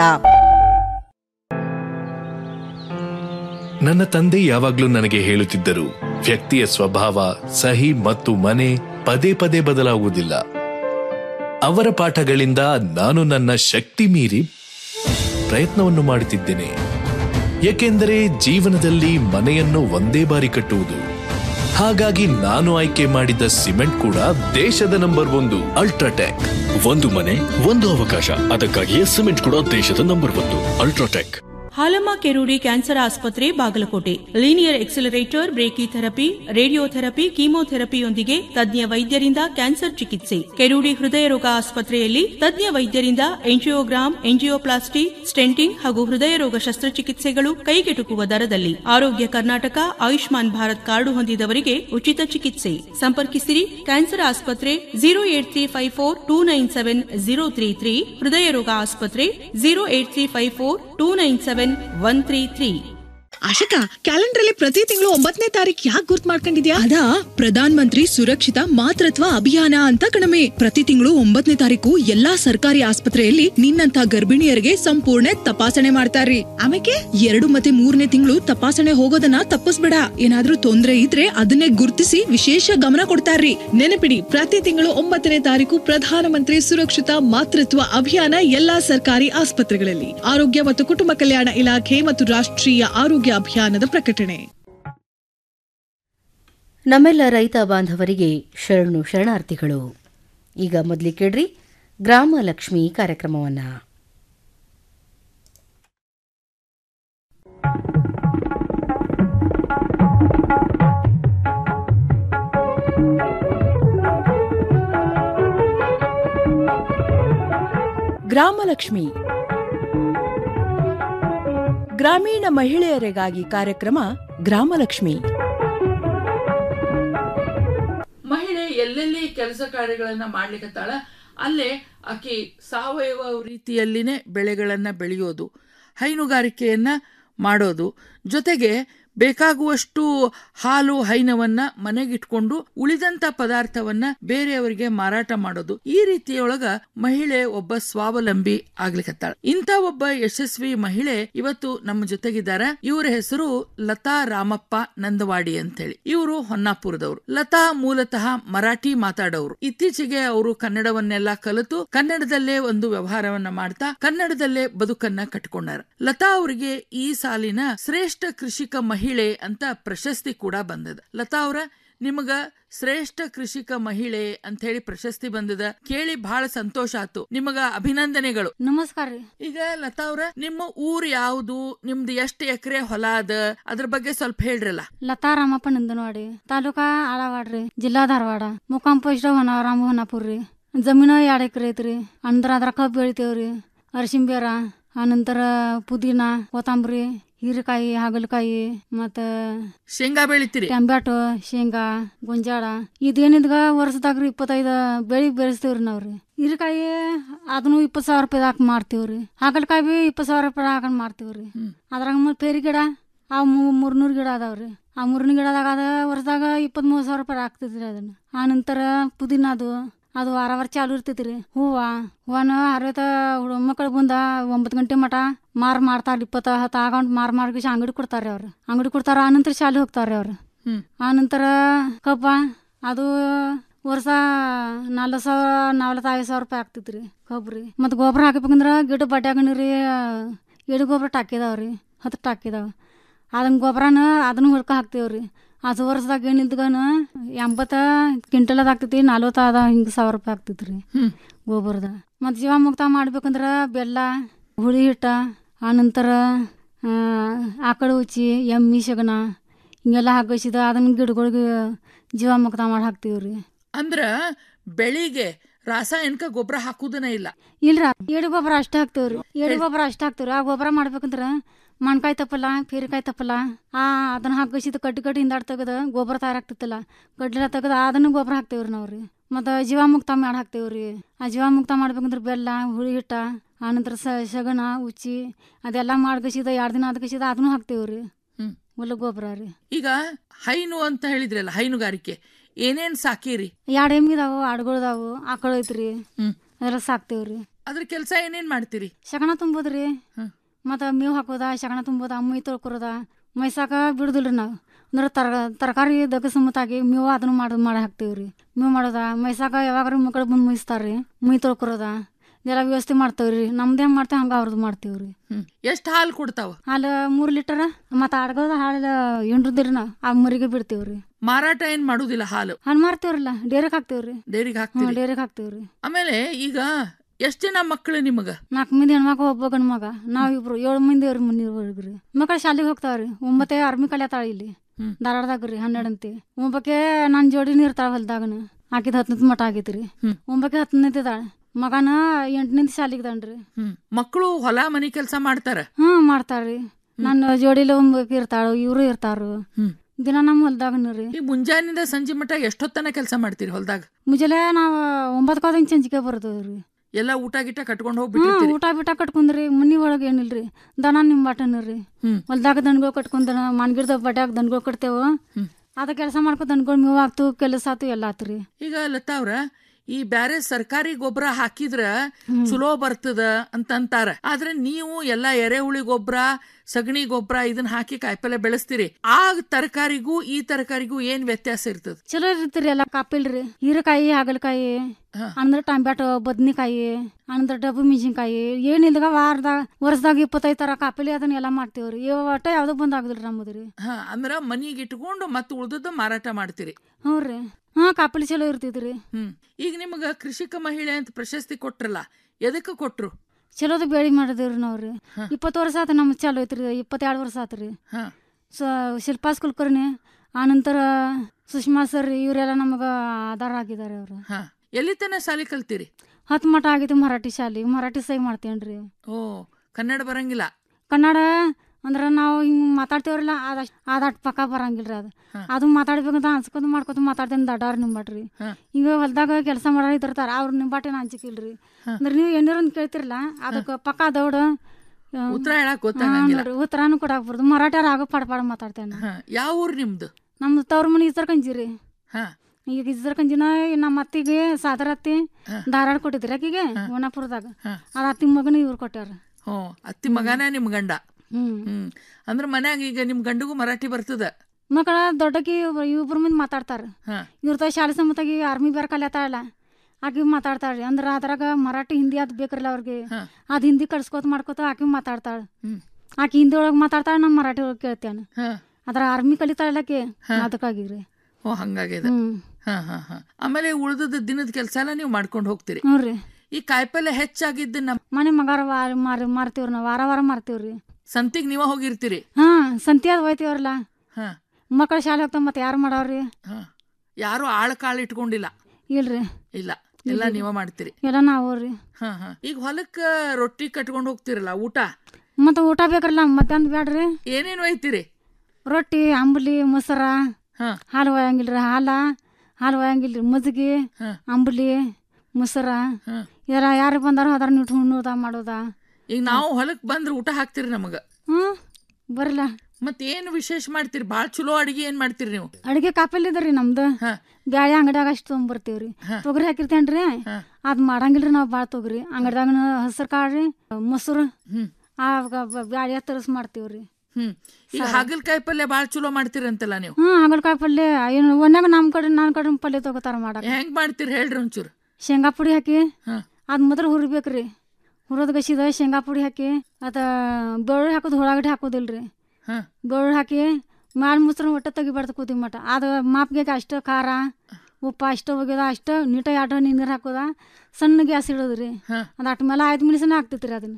ನನ್ನ ತಂದೆ ಯಾವಾಗ್ಲೂ ನನಗೆ ಹೇಳುತ್ತಿದ್ದರು ವ್ಯಕ್ತಿಯ ಸ್ವಭಾವ ಸಹಿ ಮತ್ತು ಮನೆ ಪದೇ ಪದೇ ಬದಲಾಗುವುದಿಲ್ಲ ಅವರ ಪಾಠಗಳಿಂದ ನಾನು ನನ್ನ ಶಕ್ತಿ ಮೀರಿ ಪ್ರಯತ್ನವನ್ನು ಮಾಡುತ್ತಿದ್ದೇನೆ ಏಕೆಂದರೆ ಜೀವನದಲ್ಲಿ ಮನೆಯನ್ನು ಒಂದೇ ಬಾರಿ ಕಟ್ಟುವುದು ಹಾಗಾಗಿ ನಾನು ಆಯ್ಕೆ ಮಾಡಿದ ಸಿಮೆಂಟ್ ಕೂಡ ದೇಶದ ನಂಬರ್ ಒಂದು ಅಲ್ಟ್ರಾಟೆಕ್ ಒಂದು ಮನೆ ಒಂದು ಅವಕಾಶ ಅದಕ್ಕಾಗಿಯೇ ಸಿಮೆಂಟ್ ಕೂಡ ದೇಶದ ನಂಬರ್ ಒಂದು ಅಲ್ಟ್ರಾಟೆಕ್ ಹಾಲಮ್ಮ ಕೆರೂಡಿ ಕ್ಯಾನ್ಸರ್ ಆಸ್ಪತ್ರೆ Bagalkote linear accelerator brachytherapy radiotherapy ಕೀಮೋಥೆರಪಿಯೊಂದಿಗೆ ತಜ್ಞ ವೈದ್ಯರಿಂದ ಕ್ಯಾನ್ಸರ್ ಚಿಕಿತ್ಸೆ ಕೆರೂಡಿ ಹೃದಯ ರೋಗ ಆಸ್ಪತ್ರೆಯಲ್ಲಿ ತಜ್ಞ ವೈದ್ಯರಿಂದ ಎಂಜಿಯೋಗ್ರಾಮ್ ಎಂಜಿಯೋಪ್ಲಾಸ್ಟಿ ಸ್ಟೆಂಟಿಂಗ್ ಹಾಗೂ ಹೃದಯ ರೋಗ ಶಸ್ತ್ರಚಿಕಿತ್ಸೆಗಳು ಕೈಗೆಟುಕುವ ದರದಲ್ಲಿ ಆರೋಗ್ಯ ಕರ್ನಾಟಕ ಆಯುಷ್ಮಾನ್ ಭಾರತ್ ಕಾರ್ಡು ಹೊಂದಿದವರಿಗೆ ಉಚಿತ ಚಿಕಿತ್ಸೆ ಸಂಪರ್ಕಿಸಿರಿ ಕ್ಯಾನ್ಸರ್ ಆಸ್ಪತ್ರೆ zero eight three five four two nine seven zero three three ಹೃದಯ ರೋಗ ಆಸ್ಪತ್ರೆ zero eight three five four two nine seven one three three ಆಶಕ ಕ್ಯಾಲೆಂಡರ್ ಅಲ್ಲಿ ಪ್ರತಿ ತಿಂಗಳು ಒಂಬತ್ತನೇ ತಾರೀಕು ಯಾಕೆ ಗುರ್ತ್ ಮಾಡ್ಕೊಂಡಿದ್ಯಾ ಅದಾ ಪ್ರಧಾನ ಮಂತ್ರಿ ಸುರಕ್ಷಿತ ಮಾತೃತ್ವ ಅಭಿಯಾನ ಅಂತ ಕಣಮೆ ಪ್ರತಿ ತಿಂಗಳು ಒಂಬತ್ತನೇ ತಾರೀಕು ಎಲ್ಲಾ ಸರ್ಕಾರಿ ಆಸ್ಪತ್ರೆಯಲ್ಲಿ ನಿನ್ನಂತ ಗರ್ಭಿಣಿಯರಿಗೆ ಸಂಪೂರ್ಣ ತಪಾಸಣೆ ಮಾಡ್ತಾರ್ರಿ ಆಮೇಲೆ ಎರಡು ಮತ್ತೆ ಮೂರನೇ ತಿಂಗಳು ತಪಾಸಣೆ ಹೋಗೋದನ್ನ ತಪ್ಪಿಸ್ಬೇಡ ಏನಾದ್ರೂ ತೊಂದ್ರೆ ಇದ್ರೆ ಅದನ್ನೇ ಗುರ್ತಿಸಿ ವಿಶೇಷ ಗಮನ ಕೊಡ್ತಾರ್ರಿ ನೆನಪಿಡಿ ಪ್ರತಿ ತಿಂಗಳು ಒಂಬತ್ತನೇ ತಾರೀಕು ಪ್ರಧಾನಮಂತ್ರಿ ಸುರಕ್ಷಿತ ಮಾತೃತ್ವ ಅಭಿಯಾನ ಎಲ್ಲಾ ಸರ್ಕಾರಿ ಆಸ್ಪತ್ರೆಗಳಲ್ಲಿ ಆರೋಗ್ಯ ಮತ್ತು ಕುಟುಂಬ ಕಲ್ಯಾಣ ಇಲಾಖೆ ಮತ್ತು ರಾಷ್ಟ್ರೀಯ ಆರೋಗ್ಯ ಅಭಿಯಾನದ ಪ್ರಕಟಣೆ ನಮ್ಮೆಲ್ಲ ರೈತ ಬಾಂಧವರಿಗೆ ಶರಣು ಶರಣಾರ್ಥಿಗಳು ಈಗ ಮೊದಲಿ ಕೇಳ್ರಿ ಗ್ರಾಮ ಲಕ್ಷ್ಮಿ ಕಾರ್ಯಕ್ರಮವನ್ನ ಗ್ರಾಮಲಕ್ಷ್ಮಿ ಗ್ರಾಮೀಣ ಮಹಿಳೆಯರಿಗಾಗಿ ಕಾರ್ಯಕ್ರಮ ಗ್ರಾಮಲಕ್ಷ್ಮಿ ಮಹಿಳೆ ಎಲ್ಲೆಲ್ಲಿ ಕೆಲಸ ಕಾರ್ಯಗಳನ್ನ ಮಾಡ್ಲಿಕ್ಕತ್ತಾಳ ಅಲ್ಲೇ ಆಕಿ ಸಾವಯವ ರೀತಿಯಲ್ಲಿನೇ ಬೆಳೆಗಳನ್ನ ಬೆಳೆಯೋದು ಹೈನುಗಾರಿಕೆಯನ್ನ ಮಾಡೋದು ಜೊತೆಗೆ ಬೇಕಾಗುವಷ್ಟು ಹಾಲು ಹೈನವನ್ನ ಮನೆಗಿಟ್ಕೊಂಡು ಉಳಿದಂತ ಪದಾರ್ಥವನ್ನ ಬೇರೆಯವರಿಗೆ ಮಾರಾಟ ಮಾಡೋದು ಈ ರೀತಿಯೊಳಗ ಮಹಿಳೆ ಒಬ್ಬ ಸ್ವಾವಲಂಬಿ ಆಗ್ಲಿಕತ್ತಾಳ ಇಂಥ ಒಬ್ಬ ಯಶಸ್ವಿ ಮಹಿಳೆ ಇವತ್ತು ನಮ್ಮ ಜೊತೆಗಿದ್ದಾರೆ ಇವರ ಹೆಸರು ಲತಾ ರಾಮಪ್ಪ ನಂದವಾಡಿ ಅಂತೇಳಿ ಇವರು ಹೊನ್ನಾಪುರದವರು ಲತಾ ಮೂಲತಃ ಮರಾಠಿ ಮಾತಾಡೋರು ಇತ್ತೀಚೆಗೆ ಅವರು ಕನ್ನಡವನ್ನೆಲ್ಲ ಕಲಿತು ಕನ್ನಡದಲ್ಲೇ ಒಂದು ವ್ಯವಹಾರವನ್ನ ಮಾಡ್ತಾ ಕನ್ನಡದಲ್ಲೇ ಬದುಕನ್ನ ಕಟ್ಕೊಂಡಾರ ಲತಾ ಅವರಿಗೆ ಈ ಸಾಲಿನ ಶ್ರೇಷ್ಠ ಕೃಷಿಕ ಮಹಿಳೆ ಅಂತ ಪ್ರಶಸ್ತಿ ಕೂಡ ಬಂದದ ಲತಾ ಅವರ ನಿಮಗ ಶ್ರೇಷ್ಠ ಕೃಷಿಕ ಮಹಿಳೆ ಅಂತ ಹೇಳಿ ಪ್ರಶಸ್ತಿ ಬಂದದ ಕೇಳಿ ಬಹಳ ಸಂತೋಷ ಆತು ನಿಮಗ ಅಭಿನಂದನೆಗಳು ನಮಸ್ಕಾರ ರೀ ಈಗ ಲತಾ ಅವ್ರ ನಿಮ್ಮ ಊರ್ ಯಾವ್ದು ನಿಮ್ದು ಎಷ್ಟ್ ಎಕರೆ ಹೊಲ ಅದ ಅದ್ರ ಬಗ್ಗೆ ಸ್ವಲ್ಪ ಹೇಳ್ರಲ್ಲ ಲತಾ ರಾಮಪ್ಪ ನಂದನವಾಡಿ ತಾಲೂಕಾ ಆಳವಾಡ್ರಿ ಜಿಲ್ಲಾ ಧಾರವಾಡ ಮುಕಾಂ ಪೋಸ್ಟ್ ಹೊನ ರಾಮ ಹೊನ್ನಾಪುರ ರೀ ಜಮೀನ ಎರಡು ಎಕರೆ ಐತ್ರಿ ಅಂದ್ರ ಅದ್ರ ಕಬ್ಬು ಬೆಳಿತೇವ್ರಿ ಅರಿಶಿಂಬೇರ ಆನಂತರ ಪುದೀನ ಕೊತ್ತಂಬರಿ ಹೀರೆಕಾಯಿ ಹಾಗಲಕಾಯಿ ಮತ್ತ ಶೇಂಗಾ ಬೆಳಿತೀರಿ ಟೊಮ್ಯಾಟೊ ಶೇಂಗಾ ಗೊಂಜಾಳ ಇದೇನಿದ್ಗ ವರ್ಷದಾಗ್ರಿ ಇಪ್ಪತ್ತೈದು ಬೆಳಿ ಬೆಳೆಸ್ತೇವ್ರಿ ನಾವ್ರಿ ಹೀರೆಕಾಯಿ ಅದನ್ನು ಇಪ್ಪತ್ತು ಸಾವಿರ ರೂಪಾಯಿ ಹಾಕಿ ಮಾರ್ತೀವ್ರಿ ಹಾಗಲಕಾಯಿ ಬಿ ಇಪ್ಪತ್ತು ಸಾವಿರ ರೂಪಾಯಿ ಹಾಕೊಂಡ್ ಮಾರ್ತೀವ್ರಿ ಅದ್ರಾಗ ಮತ್ತೆ ಪೇರಿ ಗಿಡ ಆ ಮೂರ್ನೂರು ಗಿಡ ಅದಾವ್ರಿ ಆ ಮೂರ್ನೂರು ಗಿಡದಾಗ ಅದ ವರ್ಷದಾಗ ಇಪ್ಪತ್ತ್ ಮೂವತ್ತು ಸಾವಿರ ರೂಪಾಯಿ ಆಗ್ತೈತ್ರಿ ಅದನ್ನ ಆ ನಂತರ ಪುದೀನ ಅದು ಅದು ವಾರ ವಾರ ಚಾಲು ಇರ್ತೈತ್ರಿ ಹೂವ ಹೂವನ ಅರವತ್ತ ಮಕ್ಕಳು ಬಂದ ಒಂಬತ್ತು ಗಂಟೆ ಮಟ ಮಾರ್ ಮಾಡ್ತಾರ ಇಪ್ಪತ್ತ ಹತ್ತು ಆಗಂಟ್ ಮಾರ್ ಮಾರ್ಗಿಸಿ ಅಂಗಡಿ ಕೊಡ್ತಾರೆ ಅವ್ರು ಅಂಗಡಿ ಕೊಡ್ತಾರ ಆ ನಂತರ ಶಾಲೆ ಹೋಗ್ತಾರೆ ಅವ್ರು ಹ್ಮ್. ಆ ನಂತರ ಕಬ್ಬ ಅದು ವರ್ಷ ನಾಲ್ಕು ಸಾವಿರ ನಲ್ವತ್ತೈದು ಸಾವಿರ ರೂಪಾಯಿ ಆಗ್ತೈತ್ರಿ ಕಬ್ರಿ ಮತ್ತು ಗೊಬ್ಬರ ಹಾಕಬೇಕಂದ್ರ ಗಿಡ ಬಡ್ಯಾಗಣ್ರಿ ಎಡು ಗೊಬ್ಬರ ಟಾಕಿದಾವ್ರಿ ಹತ್ತು ಟಾಕಿದಾವ ಅದನ್ನ ಗೊಬ್ಬರನ ಅದನ್ನ ಹುಡ್ಕ ಹಾಕ್ತೇವ್ರಿ ಅದು ವರ್ಷದಾಗ ಏನಿಲ್ದಗನ ಎಂಬತ್ತ ಕ್ವಿಂಟಲ್ ಅದ ಆಗ್ತೈತಿ ನಲ್ವತ್ತ ಅದ ಹಿಂಗೆ ಸಾವಿರ ರೂಪಾಯಿ ಆಗ್ತೈತ್ರಿ ಗೊಬ್ಬರದ ಮತ್ತು ಜೀವಾಮುಕ್ತ ಮಾಡ್ಬೇಕಂದ್ರ ಬೆಲ್ಲ ಹುಳಿ ಹಿಟ್ಟ ಆನಂತರ ಆಕಳ ಉಚ್ಚಿ ಎಮ್ಮಿ ಸಗಣ ಹಿಂಗೆಲ್ಲ ಹಾಕಿಸಿದ ಅದನ್ನ ಗಿಡಗಳಿಗೆ ಜೀವಾಮುಕ್ತ ಮಾಡಿ ಹಾಕ್ತೀವ್ರಿ ಅಂದ್ರ ಬೆಳಿಗ್ಗೆ ರಾಸಾಯನಿಕ ಗೊಬ್ಬರ ಹಾಕುದನ ಇಲ್ಲ ಇಲ್ರ ಎಡು ಗೊಬ್ಬರ ಅಷ್ಟೇ ಹಾಕ್ತೇವ್ರಿ ಎಡು ಗೊಬ್ಬರ ಅಷ್ಟೇ ಹಾಕ್ತೇವ್ರಿ ಆ ಗೊಬ್ಬರ ಮಾಡ್ಬೇಕಂದ್ರ ಮಣ್ಕಾಯಿ ತಪ್ಪಲ್ಲ ಪೀರಿಕಾಯಿ ತಪ್ಪಲ್ಲ ಆ ಅದನ್ನ ಹಾಕಿಸಿದ ಕಟ್ಟಿ ಕಟ್ಟಿ ಹಿಂದಾಡ್ ತೆಗದ ಗೊಬ್ಬರ ತಯಾರಾಗ್ತಿತ್ತಲ್ಲ ಕಡ್ಲೆಲ್ಲ ತೆಗದ ಅದನ್ನ ಗೊಬ್ಬರ ಹಾಕ್ತೇವ್ರಿ ನಾವ್ರಿ ಮತ್ತು ಜೀವಾಮುಕ್ತ ಮಾಡಿ ಹಾಕ್ತೇವ್ರಿ ಆ ಜೀವಾಮುಕ್ತ ಮಾಡ್ಬೇಕಂದ್ರ ಬೆಲ್ಲ ಹುಳಿ ಹಿಟ್ಟ ಆನಂತರ ಸ ಸಗಣ ಉಚ್ಚಿ ಅದೆಲ್ಲ ಮಾಡ್ಕಸಿದ ಎರಡು ದಿನ ಅದಕ್ಕಿಸಿದ ಅದನ್ನು ಹಾಕ್ತೇವ್ರಿ ಹ್ಮ್. ಹೊಲ ಗೊಬ್ಬರ ರೀ ಈಗ ಹೈನು ಅಂತ ಹೇಳಿದ್ರಲ್ಲ ಹೈನುಗಾರಿಕೆ ಏನೇನ್ ಸಾಕಿರಿ ಎರಡು ಎಮ್ಮಿದಾವು ಆಡುಗಳದಾವು ಆಕಳು ಐತ್ರಿ ಹ್ಮ್. ಅದೆಲ್ಲ ಸಾಕ್ತೇವ್ರಿ ಅದ್ರ ಕೆಲಸ ಏನೇನ್ ಮಾಡ್ತೀರಿ ಶಗಣ ತುಂಬೋದ್ರಿ ಹ್ಮ್. ಮತ್ತು ಮೇವು ಹಾಕೋದ ಶಗಣ ತುಂಬೋದ ಮೈ ತೊಳ್ಕೊರೋದ ಮೈಸಾಕ ಬಿಡುದಿಲ್ರಿ ನಾವು ಅಂದ್ರೆ ತರ ತರಕಾರಿ ದಗ ಸಮ್ಮತಾಗಿ ಮೇವು ಅದನ್ನು ಮಾಡಿ ಮಾಡಿ ಹಾಕ್ತೇವ್ರಿ ಮೇವು ಮಾಡೋದ ಮೈಸಾಕ ಯಾವಾಗಾರ ಮಕ್ಕಳು ಬಂದು ಮೈಸ್ತಾರ್ರಿ ಮೈ ತೊಳ್ಕೊರೋದ ಇದೆಲ್ಲ ವ್ಯವಸ್ಥೆ ಮಾಡ್ತೇವ್ರಿ ನಮ್ದು ಹೆಂಗೆ ಮಾಡ್ತೇವೆ ಹಂಗೆ ಅವ್ರದ್ದು ಮಾಡ್ತೇವ್ರಿ ಹ್ಮ್ ಎಷ್ಟ್ ಹಾಲು ಕೊಡ್ತಾವ ಹಾಲು ಮೂರು ಲೀಟರ್ ಮತ್ತು ಆಡ್ಗೋದ ಹಾಲು ಎಂಟ್ರದ್ರಿ ನಾವು ಆ ಮರಿಗೆ ಬಿಡ್ತೇವ್ರಿ ಮಾರಾಟ ಏನ್ ಮಾಡುದಿಲ್ಲ ಹಾಲು ಹಾಲು ಮಾರ್ತೇವ್ರಲ್ಲ ಡೇರಿಗೆ ಹಾಕ್ತೇವ್ರಿ ಡೈರಿಗೆ ಹ್ಞೂ ಹಾಕ್ತೀರಿ ಡೇರಿಗೆ ಹಾಕ್ತೇವ್ರಿ ಆಮೇಲೆ ಈಗ ಎಷ್ಟ್ ಜನ ಮಕ್ಕಳು ನಿಮಗ ನಾಲ್ಕು ಮಂದಿ ಹೆಣ್ಮಕ್ಳು ಒಬ್ಬ ಗಂಡ ಮಗ ನಾವಿಬ್ರು ಏಳು ಮಂದಿ ಅವ್ರಿ ಮನಿಯವ್ರಿಗ್ರಿ ಮಕ್ಕಳು ಶಾಲೆಗೆ ಹೋಗ್ತಾವ್ರಿ ಒಂಬತ್ತೆ ಆರ್ಮಿ ಕಲಿಯತಾಳ ಇಲ್ಲಿ ಹ್ಮ್. ಧಾರವಾಡದಾಗ ರೀ ಹನ್ನೆರಡಂತಿ ಒಂಬಕ್ಕೆ ನನ್ನ ಜೋಡಿನ ಇರ್ತಾಳ ಹೊಲ್ದಾಗನ ಆಕಿದ ಹತ್ತನೇತ್ ಮಠ ಆಗೈತ್ರಿ ಒಂಬಕ್ಕೆ ಹತ್ತನೇತಿದಾಳ ಮಗನ ಎಂಟನೇತಿ ಶಾಲಿಗೆ ದಾನ್ರಿ ಹ್ಮ್ ಮಕ್ಕಳು ಹೊಲ ಮನಿ ಕೆಲಸ ಮಾಡ್ತಾರ ಹ್ಞೂ ಮಾಡ್ತಾರ್ರಿ ನನ್ನ ಜೋಡಿಲಿ ಒಂಬಕ್ಕೆ ಇರ್ತಾಳ ಇವ್ರು ಇರ್ತಾರು ಹ್ಮ್. ದಿನ ನಮ್ಮ ಹೊಲ್ದಾಗನ ರೀ ಈ ಮುಂಜಾನಿಂದ ಸಂಜೆ ಮಟ್ಟ ಎಷ್ಟೊತ್ತನ ಕೆಲಸ ಮಾಡ್ತೀರಿ ಹೊಲದಾಗ ಮುಂಜಾನೆ ನಾವು ಒಂಬತ್ತು ಕೋದಂಗೆ ಚಂಚಿಗೆ ಬರ್ತೇವ್ರಿ ಎಲ್ಲ ಊಟ ಗಿಟ ಕಟ್ಕೊಂಡು ಹ್ಞೂ ಹೋಗ್ಬಿಟ್ಟಿರ್ತೀರಿ ಊಟ ಬಿಟ ಕಟ್ಕೊಂಡ್ರಿ ಮನಿ ಒಳಗೆ ಏನಿಲ್ರಿ ದನ ನಿಂಬಾಟನ ರೀ ಹ್ಮ್. ಹೊಲ್ದಾಗ ದನಗಳು ಕಟ್ಕೊಂಡ್ ದನ ಮಾನ್ಗಿಡ್ದ ಬಡ್ಯಾಗ ದನಗಳು ಕಟ್ತೇವ ಅದ ಕೆಲಸ ಮಾಡ್ಕೊ ದನಗಳು ಮೇವು ಆಗ್ತು ಕೆಲಸ ಆತು ಎಲ್ಲ ಆತ್ರಿ ಈಗ ಲತಾ ಅವ್ರ ಈ ಬ್ಯಾರೆ ಸರ್ಕಾರಿ ಗೊಬ್ಬರ ಹಾಕಿದ್ರ ಚಲೋ ಬರ್ತದ ಅಂತ ಅಂತಾರ ಆದ್ರೆ ನೀವು ಎಲ್ಲಾ ಎರೆಹುಳಿ ಗೊಬ್ಬರ ಸಗಣಿ ಗೊಬ್ಬರ ಇದನ್ನ ಹಾಕಿ ಕಾಯಿಪಲ್ಲೆ ಬೆಳೆಸ್ತೀರಿ ಆ ತರಕಾರಿಗೂ ಈ ತರಕಾರಿಗೂ ಏನ್ ವ್ಯತ್ಯಾಸ ಇರ್ತದ ಚಲೋ ಇರ್ತೀರಿ ಎಲ್ಲ ಕಾಪಿಲ್ರಿ ಹೀರೆಕಾಯಿ ಹಾಗಲಕಾಯಿ ಅಂದ್ರ ಟೊಮ್ಯಾಟೊ ಬದ್ನಿಕಾಯಿ ಅಂದ್ರ ಡಬ್ಬು ಮೆಣಸಿನ್ಕಾಯಿ ಏನಿಲ್ದಾಗ ವಾರದಾಗ ವರ್ಷದಾಗ ಇಪ್ಪತ್ತೈದು ತರ ಕಾಪಿಲಿ ಅದನ್ನ ಎಲ್ಲ ಮಾಡ್ತೇವ್ರಿ ಇವ ಒಟ್ಟ ಯಾವ್ದು ಬಂದ್ ಆಗುದಿಲ್ರಿ ನಮ್ಮದ್ರಿ ಹಾ ಅಂದ್ರ ಮನಿಗೆ ಇಟ್ಕೊಂಡು ಮತ್ತೆ ಉಳ್ದದ್ದು ಮಾರಾಟ ಮಾಡ್ತೀರಿ ಹ್ಞೂ ರೀ ಹಾ ಕಾಪಿಲಿ ಚಲೋ ಇರ್ತೈತ್ರಿ ಹ್ಮ್ ಈಗ ನಿಮಗ ಕೃಷಿಕ ಮಹಿಳೆ ಅಂತ ಪ್ರಶಸ್ತಿ ಕೊಟ್ರಲ್ಲ ಎದಕ್ಕೆ ಕೊಟ್ರು ಚಲೋದು ಬೇಳಿ ಮಾಡಿದೇವ್ರಿ ನಾವ್ರಿ ಇಪ್ಪತ್ತು ವರ್ಷ ಆತ ನಮ್ದು ಚಾಲು ಐತ್ರಿ ಇಪ್ಪತ್ತೆರಡು ವರ್ಷ ಆತ್ರಿ ಹಾ ಸ ಶಿಲ್ಪಾ ಕುಲಕರ್ಣಿ ಆನಂತರ ಸುಷ್ಮಾ ಸರ್ ಇವರೆಲ್ಲ ನಮಗ ಆಧಾರ ಆಗಿದ್ದಾರೆ ಅವ್ರು ಹಾ ಎಲ್ಲಿ ತನ ಸಾಲಿ ಕಲ್ತೀರಿ ಹತ್ತು ಮಠ ಆಗೈತಿ ಮರಾಠಿ ಶಾಲಿ ಮರಾಠಿ ಸೈ ಮಾಡ್ತೇನ್ರಿ ಓ ಕನ್ನಡ ಬರಂಗಿಲ್ಲ ಕನ್ನಡ ಅಂದ್ರ ನಾವು ಹಿಂಗ್ ಮಾತಾಡ್ತೇವ್ರಲ್ಲ ಅದಷ್ಟು ಅದಾಟ್ ಪಕ್ಕ ಬರಂಗಿಲ್ರಿ ಅದು ಅದು ಮಾತಾಡ್ಬೇಕಂತ ಅನ್ಸ್ಕೊಂಡ್ ಮಾಡ್ಕೊತ ಮಾತಾಡ್ತೇನೆ ದಡ್ಡವ್ರ ನಿಂಬಾಟ್ರಿ ಈಗ ಹೊಲ್ದಾಗ ಕೆಲಸ ಮಾಡೋರು ಇದ್ದಿರ್ತಾರ ಅವ್ರ ನಿಂಬಾಟೇನ ಹಂಚಿಕಿಲ್ರಿ ಅಂದ್ರೆ ನೀವು ಏನಾರ ಒಂದು ಕೇಳ್ತಿರಲ್ಲ ಅದಕ್ಕೆ ಪಕ್ಕ ದೌಡ ಉತ್ತರ ಹೇಳಕ್ ಗೊತ್ತಾಗಂಗಿಲ್ಲ ಉತ್ತರಾನು ಕೊಡಾಕ್ ಬರ್ದು ಮರಾಠ್ಯಾರ ಆಗ ಪಡ ಪಡ ಮಾತಾಡ್ತೇನೆ ಹಾ ಯಾವ ಊರ್ ನಿಮ್ದು ನಮ್ದು ತವ್ರ ಮನೆ ಇಸ್ರಕಂಜಿ ರೀ ಹಾ ಈಗ ಇಸ್ರಕಂಜಿನ ನಮ್ಮ ಅತ್ತಿಗೆ ಸಾದರ ಅತ್ತಿ ಧಾರವಾಡ ಕೊಟ್ಟಿದ್ರಿ ಆಕಿಗೆ ವನಾಪುರದಾಗ ಅದ ಅತ್ತಿ ಮಗನ ಇವ್ರು ಕೊಟ್ಟಾರ ಹ್ಞೂ ಅತ್ತಿ ಮಗನ ನಿಮ್ ಗಂಡ ಹ್ಮ್ ಹ್ಮ್ ಅಂದ್ರ ಮನ್ಯಾಗ ಈಗ ನಿಮ್ ಗಂಡಗೂ ಮರಾಠಿ ಬರ್ತದ ಮಕ್ಕಳ ದೊಡ್ಡಕಿ ಇಬ್ರು ಮಂದಿ ಮಾತಾಡ್ತಾರ ಹಾ ಇವ್ರ ಶಾಲೆ ಸಮ್ಮತಾಗಿ ಆರ್ಮಿ ಬೇರೆ ಕಲಿಯತ್ತಾಳಲ್ಲ ಆಕಿ ಮಾತಾಡ್ತಾಳ್ರಿ ಅಂದ್ರ ಅದ್ರಾಗ ಮರಾಠಿ ಹಿಂದಿ ಅದ್ ಬೇಕ್ರಲ್ಲ ಅವ್ರಿಗೆ ಅದ್ ಹಿಂದಿ ಕಳ್ಸ್ಕೊತ ಮಾಡ್ಕೊತ ಆಕಿ ಮಾತಾಡ್ತಾಳ ಆಕಿ ಹಿಂದಿ ಒಳಗ್ ಮಾತಾಡ್ತಾಳ ನಮ್ ಮರಾಠಿ ಒಳಗ್ ಕೇಳ್ತೇನೆ ಹಾ ಅದ್ರ ಆರ್ಮಿ ಕಲಿತಾಳಕಿ ಅದಕ್ಕಾಗಿರಿ ಓ ಹಂಗಾಗ್ಯದ ಹ್ಮ್ ಹಾ ಹಾ ಹಾ ಆಮೇಲೆ ಉಳ್ದದ ದಿನದ ಕೆಲಸ ಎಲ್ಲ ನೀವು ಮಾಡ್ಕೊಂಡು ಹೋಗ್ತೀರಿ ನೋಡ್ರಿ ಈ ಕಾಯಿಪಲ್ಲೆ ಹೆಚ್ಚಾಗಿದ್ದ ನಮ್ ಮನೆ ಮಗಾರ ವಾರ ಮಾರಿ ಮಾರ್ತೀವ್ರಿ ನಾವ್ ವಾರ ವಾರ ಮಾರ್ತೀವ್ರಿ ಸಂತಿಗ್ ನೀವ ಹೋಗಿರ್ತೀರಿ ಹಾ ಸಂತಿ ಅದ್ ಹೋಯ್ತೀವ್ರಲ್ಲ ಹಾ ಮಕ್ಕಳ ಶಾಲೆ ಹೋಗ್ತಾವ ಮತ್ತೆ ಯಾರು ಮಾಡವ್ರಿ ಹಾ ಯಾರು ಆಳ ಕಾಳು ಇಟ್ಕೊಂಡಿಲ್ಲ ಇಲ್ರಿ ಇಲ್ಲ ಎಲ್ಲ ನೀವ ಮಾಡ್ತೀರಿ ಎಲ್ಲ ನಾವು ರೀ ಹಾ ಹಾ ಈಗ ಹೊಲಕ್ಕ ರೊಟ್ಟಿ ಕಟ್ಕೊಂಡು ಹೋಗ್ತಿರಲ್ಲ ಊಟ ಮತ್ತೆ ಊಟ ಬೇಕ್ರಲ್ಲ ಮಧ್ಯಾಹ್ನ ಬ್ಯಾಡ್ರಿ ಏನೇನ್ ಒಯ್ತೀರಿ ರೊಟ್ಟಿ ಅಂಬಲಿ ಮೊಸರ ಹಾ ಹಾಲು ಒಯ್ಯಂಗಿಲ್ರಿ ಹಾಲ ಹಾಲು ಒಯ್ಯಂಗಿಲ್ರಿ ಮಜ್ಜಿಗೆ ಅಂಬಲಿ ಮೊಸರ ಇದರ ಯಾರು ಬಂದಾರ ಅದ್ರ ನೀವು ಉಣ್ಣೋದ ಮಾಡೋದ ಈಗ ನಾವು ಹೊಲಕ್ ಬಂದ್ರೆ ಊಟ ಹಾಕ್ತಿರಿ ನಮಗ ಹ್ಮ್ ಬರಲ್ಲ ಮತ್ ಏನು ವಿಶೇಷ ಮಾಡ್ತೀರಿ ಬಾಳ ಚಲೋ ಅಡಿಗೆ ಏನ್ ಮಾಡ್ತೀರಿ ನೀವು ಅಡಿಗೆ ಕಾಪಲ್ ಇದ್ರಿ ನಮ್ದು ಬ್ಯಾಳಿ ಅಂಗಡ್ಯಾಗ ಅಷ್ಟು ತೊಗೊಂಬರ್ತೀವ್ರಿ ತೊಗರಿ ಹಾಕಿರ್ತೇನ್ರಿ ಅದ್ ಮಾಡಂಗಿಲ್ರಿ ನಾವ್ ಬಾಳ ತೊಗರಿ ಅಂಗಡ್ಯಾಗ ಹಸ್ರ್ ಕಾಳ್ರಿ ಮೊಸರು ಆ ಬ್ಯಾಳಿ ತರಸ್ ಮಾಡ್ತೀವ್ರಿ ಹ್ಮ್ ಈಗ ಹಾಗಲ್ಕಾಯಿ ಪಲ್ಯ ಬಾಳ ಚಲೋ ಮಾಡ್ತೀರಂತಲ್ಲ ನೀವು ಹ್ಮ್ ಹಾಗಲ್ಕಾಯಿ ಪಲ್ಯ ಏನು ಒನ್ಯಾಗ ನಮ್ ಕಡೆ ನಾನ್ ಕಡೆ ಪಲ್ಯ ತಗೋತಾರ ಮಾಡಕ್ ಹೆಂಗ್ ಮಾಡ್ತೀರಿ ಹೇಳ್ರಿ ಒಂಚೂರು ಶೇಂಗಾ ಪುಡಿ ಹಾಕಿ ಅದ್ ಮೊದಲು ಹುರಿಬೇಕ್ರಿ ಹುರಿದ್ ಗಸಿದ ಶೇಂಗಾ ಪುಡಿ ಹಾಕಿ ಅದ ಬೆಳ್ಳುಳ್ಳಿ ಹಾಕೋದು ಉಳ್ಳಾಗಡ್ಡಿ ಹಾಕೋದಿಲ್ರಿ ಬೆಳ್ಳುಳ್ಳಿ ಹಾಕಿ ಮಾಡಿ ಮುಸ್ರು ಒಟ್ಟ ತೆಗಿಬಾರ್ದು ಕುದಿ ಮಟ ಅದು ಮಾಪ್ಗೆ ಅಷ್ಟು ಖಾರ ಉಪ್ಪು ಅಷ್ಟು ಒಗ್ಯದ ಅಷ್ಟು ನೀಟಾಗಿ ಆಟ ನೀರು ಹಾಕೋದ ಸಣ್ಣ ಗ್ಯಾಸ್ ಇಡೋದ್ರಿ ಅದು ಅಟ್ ಮೇಲೆ ಐದು ಮಿನಿಸನ ಹಾಕ್ತೈತ್ರಿ ಅದನ್ನ